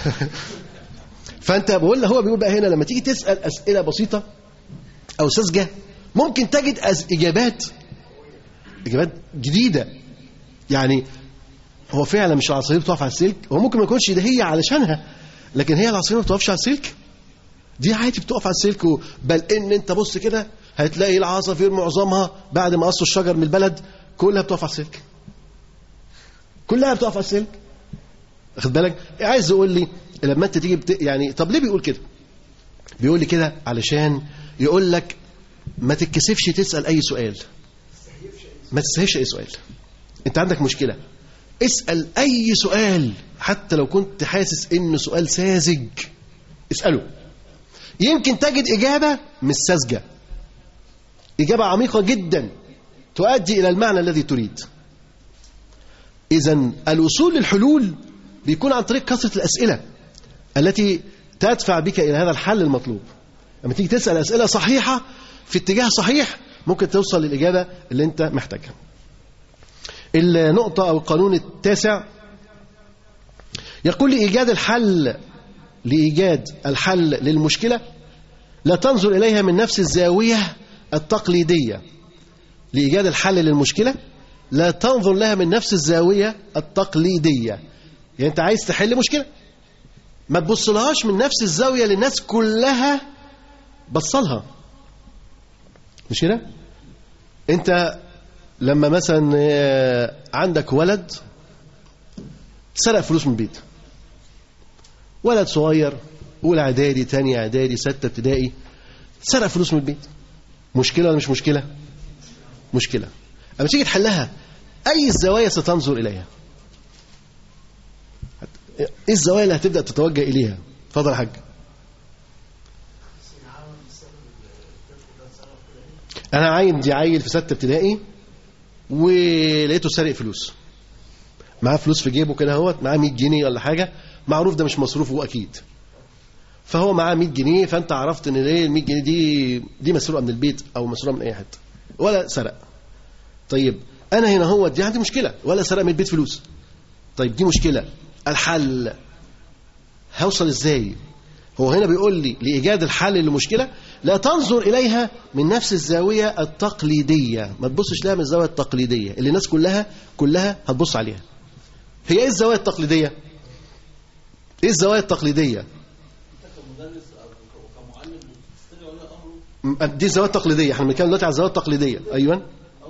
فانت بقول هو بيقول بقى هنا لما تيجي تسال اسئله بسيطه او ساذجه ممكن تجد أز اجابات اجابات جديده يعني هو فعلا مش العصافير بتقف على السلك هو ممكن ما يكونش ده هي علشانها لكن هي العصافير ما بتقفش على السلك دي عادي بتقف على السلك و- بل ان انت بص كده هتلاقي العصافير معظمها بعد ما قصوا الشجر من البلد كلها بتقف على السلك كلها بتقف على السلك واخد بالك عايز يقول لي لما انت تيجي بت... يعني طب ليه بيقول كده بيقول لي كده علشان يقول لك ما تتكسفش تسال اي سؤال ما تستهيفش اي سؤال انت عندك مشكله اسال اي سؤال حتى لو كنت حاسس انه سؤال ساذج اساله يمكن تجد اجابه مش ساذجه اجابه عميقه جدا تؤدي الى المعنى الذي تريد اذا الوصول للحلول بيكون عن طريق كثره الاسئله التي تدفع بك الى هذا الحل المطلوب لما تيجي تسال اسئله صحيحه في اتجاه صحيح ممكن توصل للاجابه اللي انت محتاجها النقطه او القانون التاسع يقول لإيجاد الحل لإيجاد الحل للمشكلة لا تنظر إليها من نفس الزاوية التقليدية لإيجاد الحل للمشكلة لا تنظر لها من نفس الزاوية التقليدية يعني أنت عايز تحل مشكلة ما تبصلهاش من نفس الزاوية اللي الناس كلها بصلها مش كده أنت لما مثلا آه، عندك ولد سرق فلوس من البيت ولد صغير اولى اعدادي تاني اعدادي سته ابتدائي سرق فلوس من البيت مشكله ولا مش مشكله مشكله اما تيجي تحلها اي الزوايا ستنظر اليها ايه الزوايا اللي هتبدا تتوجه اليها اتفضل يا حاج انا عندي عيل في سته ابتدائي ولقيته سارق فلوس معاه فلوس في جيبه كده اهوت معاه 100 جنيه ولا حاجه معروف ده مش مصروفه اكيد فهو معاه 100 جنيه فانت عرفت ان ايه ال 100 جنيه دي دي مسروقه من البيت او مسروقه من اي حته ولا سرق طيب انا هنا هو دي عندي مشكله ولا سرق من البيت فلوس طيب دي مشكله الحل هوصل ازاي هو هنا بيقول لي لايجاد الحل للمشكله لا تنظر اليها من نفس الزاويه التقليديه ما تبصش لها من الزاويه التقليديه اللي الناس كلها كلها هتبص عليها هي ايه الزوايا التقليديه ايه الزوايا التقليديه م- دي الزوايا التقليديه احنا بنتكلم دلوقتي على الزوايا التقليديه ايوه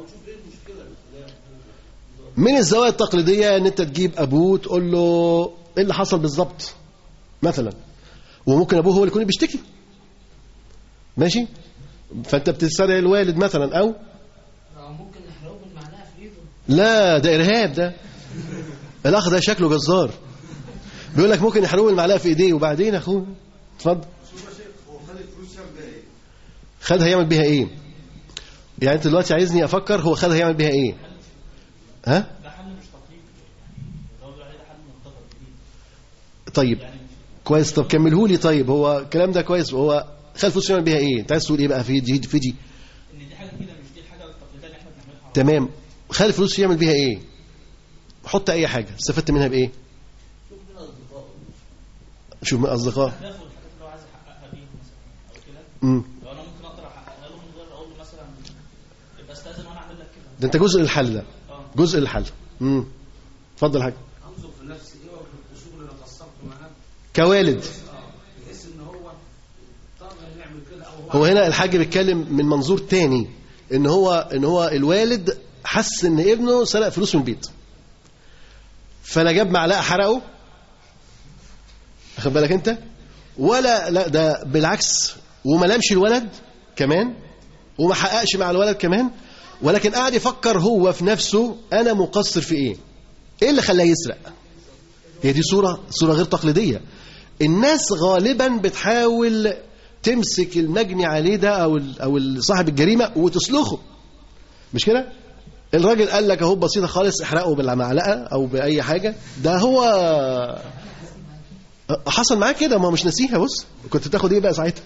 من الزوايا التقليديه ان انت تجيب ابوه تقول له ايه اللي حصل بالظبط مثلا وممكن ابوه هو اللي يكون بيشتكي ماشي فانت بتسرق الوالد مثلا او أو ممكن نحرقه بالمعلقة في إيده لا ده ارهاب ده الاخ ده شكله جزار بيقول لك ممكن يحرقوا المعلقه في ايديه وبعدين يا اخوه اتفضل خدها يعمل بيها ايه يعني انت دلوقتي عايزني افكر هو خدها يعمل بيها ايه ها طيب كويس طب كمله لي طيب هو الكلام ده كويس هو خد فلوس يعمل بيها ايه انت عايز تقول ايه بقى في دي في دي ان دي حاجه كده مش دي الحاجه التقليديه اللي احنا بنعملها تمام خد الفلوس يعمل بيها ايه حط اي حاجه استفدت منها بايه شوف من اصدقاء اهدافه والحاجات اللي هو عايز يحققها بيه مثلا او كده امم لو انا ممكن اقدر احققها له من غير اقول له مثلا يبقى استاذن وانا اعمل لك كده ده انت جزء الحل ده اه جزء الحل امم اتفضل يا حاج انظر في نفسي ايه الشغل اللي قصرته معاه كوالد اه بحيث ان هو طبعا هو هنا الحاج بيتكلم من منظور تاني ان هو ان هو الوالد حس ان ابنه سرق فلوس من البيت فلا جاب معلقه حرقه واخد بالك انت ولا لا ده بالعكس وما لامش الولد كمان وما حققش مع الولد كمان ولكن قاعد يفكر هو في نفسه انا مقصر في ايه ايه اللي خلاه يسرق هي دي صوره صوره غير تقليديه الناس غالبا بتحاول تمسك المجني عليه ده او ال- او صاحب الجريمه وتسلخه مش كده الراجل قال لك اهو بسيطه خالص احرقه بالمعلقه او باي حاجه ده هو حصل معاه كده ما هو مش ناسيها بص كنت تاخد ايه بقى ساعتها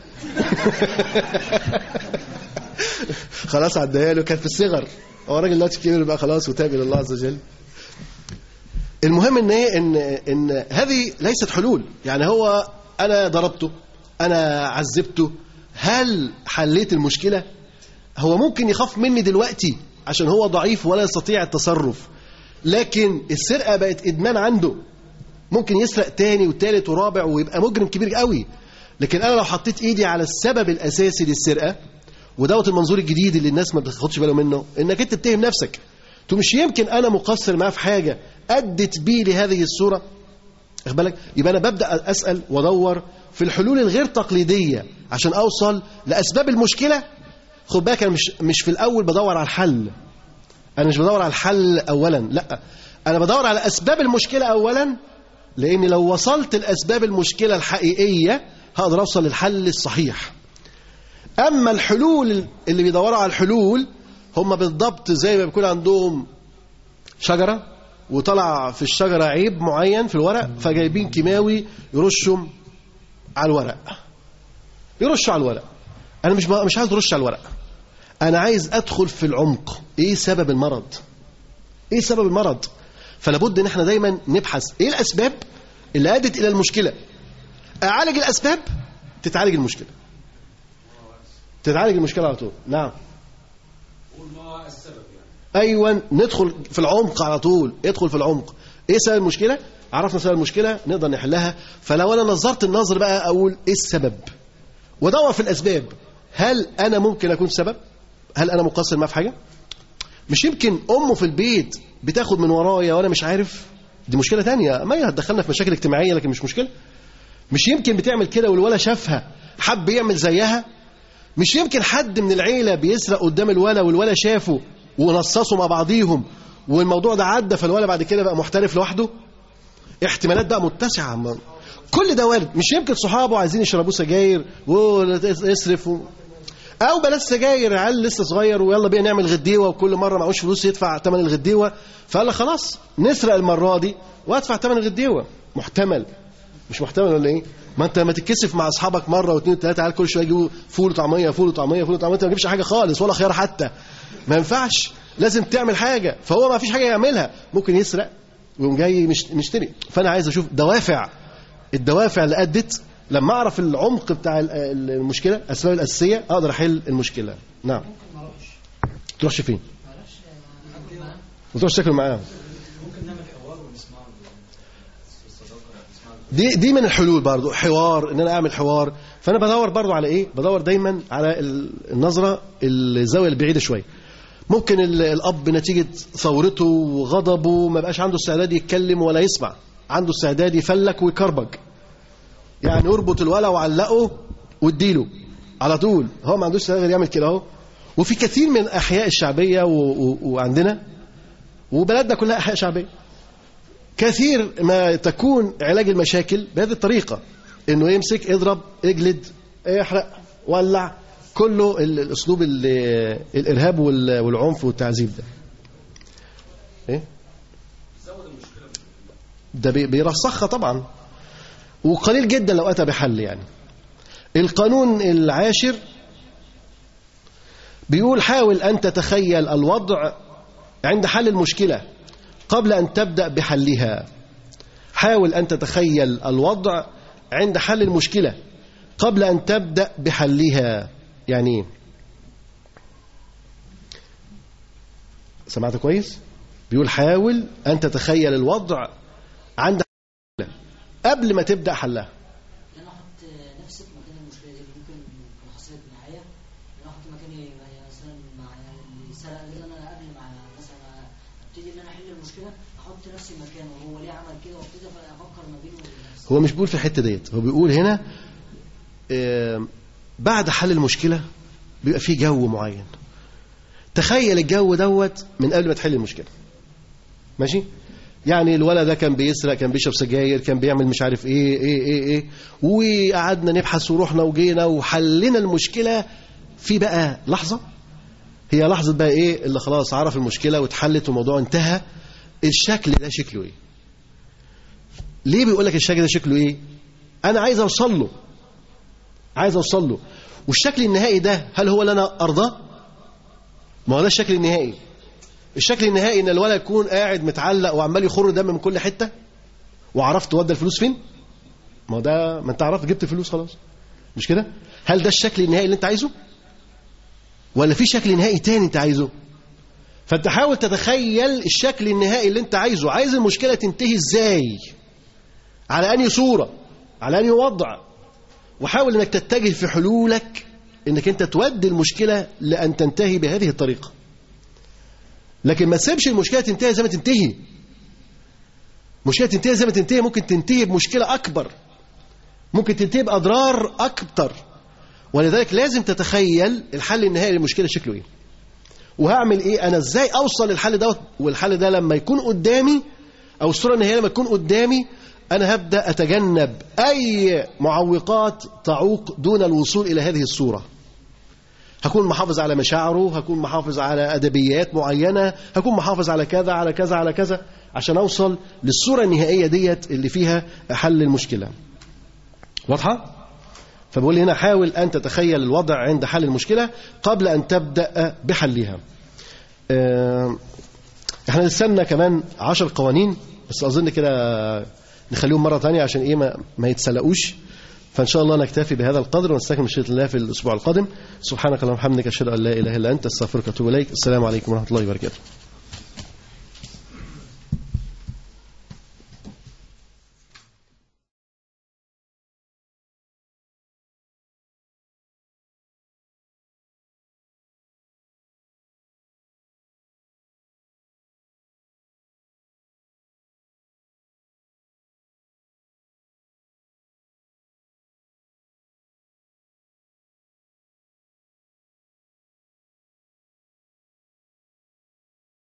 خلاص عديها له كانت في الصغر هو الراجل دلوقتي كبير بقى خلاص وتاب الى الله عز وجل المهم ان ايه ان ان هذه ليست حلول يعني هو انا ضربته انا عذبته هل حليت المشكله هو ممكن يخاف مني دلوقتي عشان هو ضعيف ولا يستطيع التصرف لكن السرقه بقت ادمان عنده ممكن يسرق تاني وتالت ورابع ويبقى مجرم كبير قوي لكن انا لو حطيت ايدي على السبب الاساسي للسرقه ودوت المنظور الجديد اللي الناس ما بتاخدش بالهم منه انك انت تتهم نفسك تو مش يمكن انا مقصر معاه في حاجه ادت بيه لهذه الصوره واخد بالك يبقى انا ببدا اسال وادور في الحلول الغير تقليديه عشان اوصل لاسباب المشكله خد بالك انا مش مش في الاول بدور على الحل انا مش بدور على الحل اولا لا انا بدور على اسباب المشكله اولا لان لو وصلت لاسباب المشكله الحقيقيه هقدر اوصل للحل الصحيح اما الحلول اللي بيدوروا على الحلول هم بالضبط زي ما بيكون عندهم شجره وطلع في الشجره عيب معين في الورق فجايبين كيماوي يرشهم على الورق يرشوا على الورق انا مش مش عايز ارش على الورق انا عايز ادخل في العمق ايه سبب المرض ايه سبب المرض فلا بد ان احنا دايما نبحث ايه الاسباب اللي ادت الى المشكله اعالج الاسباب تتعالج المشكله تتعالج المشكله على طول نعم ايوه ندخل في العمق على طول ادخل في العمق ايه سبب المشكله عرفنا سبب المشكله نقدر نحلها فلو انا نظرت النظر بقى اقول ايه السبب وادور في الاسباب هل انا ممكن اكون سبب هل انا مقصر معاه في حاجه مش يمكن امه في البيت بتاخد من ورايا وانا مش عارف دي مشكله تانية ما هي هتدخلنا في مشاكل اجتماعيه لكن مش مشكله مش يمكن بتعمل كده والولا شافها حب يعمل زيها مش يمكن حد من العيله بيسرق قدام الولا والولا شافه ونصصوا مع بعضيهم والموضوع ده عدى فالولا بعد كده بقى محترف لوحده احتمالات بقى متسعه عم. كل ده وارد مش يمكن صحابه عايزين يشربوا سجاير ويصرف و... او بلاش سجاير عيال لسه صغير ويلا بينا نعمل غديوه وكل مره معهوش فلوس يدفع ثمن الغديوه فقال لك خلاص نسرق المره دي وادفع ثمن الغديوه محتمل مش محتمل ولا ايه؟ ما انت لما تتكسف مع اصحابك مره واثنين وثلاثه عيال كل شويه يجيبوا فول وطعميه فول وطعميه فول وطعميه انت ما تجيبش حاجه خالص ولا خيار حتى ما ينفعش لازم تعمل حاجه فهو ما فيش حاجه يعملها ممكن يسرق ويقوم جاي مش- مشتري فانا عايز اشوف دوافع الدوافع اللي ادت لما اعرف العمق بتاع ال- ال- المشكله الاسباب الاساسيه اقدر احل المشكله نعم ممكن ما اروحش تروحش فين ما اروحش اكل معاه ما تروحش تاكل معاهم ممكن نعمل حوار ونسمعه في الصداقه نسمعه دي دي من الحلول برضو حوار ان انا اعمل حوار فانا بدور برضو على ايه بدور دايما على ال- النظره الزاويه البعيده شويه ممكن ال- الاب نتيجه ثورته وغضبه ما بقاش عنده استعداد يتكلم ولا يسمع عنده استعداد يفلك ويكربج يعني يربط الولا وعلقه واديله على طول هو ما عندوش استعداد غير يعمل كده اهو وفي كثير من الاحياء الشعبيه و... و... وعندنا وبلدنا كلها احياء شعبيه كثير ما تكون علاج المشاكل بهذه الطريقة انه يمسك اضرب اجلد احرق ولع كله ال- الاسلوب ال- الارهاب وال- والعنف والتعذيب ده ايه ده بي- بيرسخها طبعا وقليل جدا لو اتى بحل يعني القانون العاشر بيقول حاول ان تتخيل الوضع عند حل المشكله قبل أن تبدأ بحلها حاول أن تتخيل الوضع عند حل المشكلة قبل أن تبدأ بحلها يعني إيه؟ سمعت كويس بيقول حاول أن تتخيل الوضع عند حل المشكلة قبل ما تبدأ حلها ان انا احط نفسي في مكان المشكله دي ممكن لو حصلت معايا معايا انا احط مكاني يعني مثلا مع اللي سرق كده انا قبل ما مثلا ابتدي ان انا احل المشكله احط نفسي مكانه هو ليه عمل كده وابتدي افكر ما بينه وبين نفسي هو مش بيقول في الحته ديت هو بيقول هنا آم، بعد حل المشكله بيبقى في جو معين تخيل الجو دوت من قبل ما تحل المشكله ماشي يعني الولد ده كان بيسرق كان بيشرب سجاير كان بيعمل مش عارف ايه ايه ايه ايه وقعدنا نبحث ورحنا وجينا وحلينا المشكله في بقى لحظه هي لحظه بقى ايه اللي خلاص عرف المشكله واتحلت والموضوع انتهى الشكل ده شكله ايه ليه بيقول لك الشكل ده شكله ايه انا عايز اوصل له عايز اوصل له والشكل النهائي ده هل هو اللي انا ارضاه ما هو ده الشكل النهائي الشكل النهائي ان الولد يكون قاعد متعلق وعمال يخر دم من كل حته وعرفت ودى الفلوس فين ما هو ده ما انت عرفت جبت الفلوس خلاص مش كده هل ده الشكل النهائي اللي انت عايزه ولا في شكل نهائي تاني انت عايزه فانت حاول تتخيل الشكل النهائي اللي انت عايزه عايز المشكله تنتهي ازاي على انهي صوره على انهي وضع وحاول انك تتجه في حلولك انك انت تودي المشكله لان تنتهي بهذه الطريقه لكن ما تسيبش المشكله تنتهي زي ما تنتهي مشكله تنتهي زي ما تنتهي ممكن تنتهي بمشكله اكبر ممكن تنتهي باضرار اكتر ولذلك لازم تتخيل الحل النهائي للمشكله شكله ايه وهعمل ايه انا ازاي اوصل للحل دوت والحل ده لما يكون قدامي او الصوره النهائيه لما تكون قدامي انا هبدا اتجنب اي معوقات تعوق دون الوصول الى هذه الصوره هكون محافظ على مشاعره هكون محافظ على ادبيات معينه هكون محافظ على كذا على كذا على كذا عشان اوصل للصوره النهائيه ديت اللي فيها حل المشكله واضحه فبقول لي هنا حاول ان تتخيل الوضع عند حل المشكله قبل ان تبدا بحلها آه، احنا لسنا كمان عشر قوانين بس اظن كده نخليهم مره ثانيه عشان ايه ما, ما يتسلقوش فان شاء الله نكتفي بهذا القدر ونستكمل مشيئه الله في الاسبوع القادم سبحانك اللهم وبحمدك اشهد ان لا اله الا انت استغفرك واتوب اليك السلام عليكم ورحمه الله وبركاته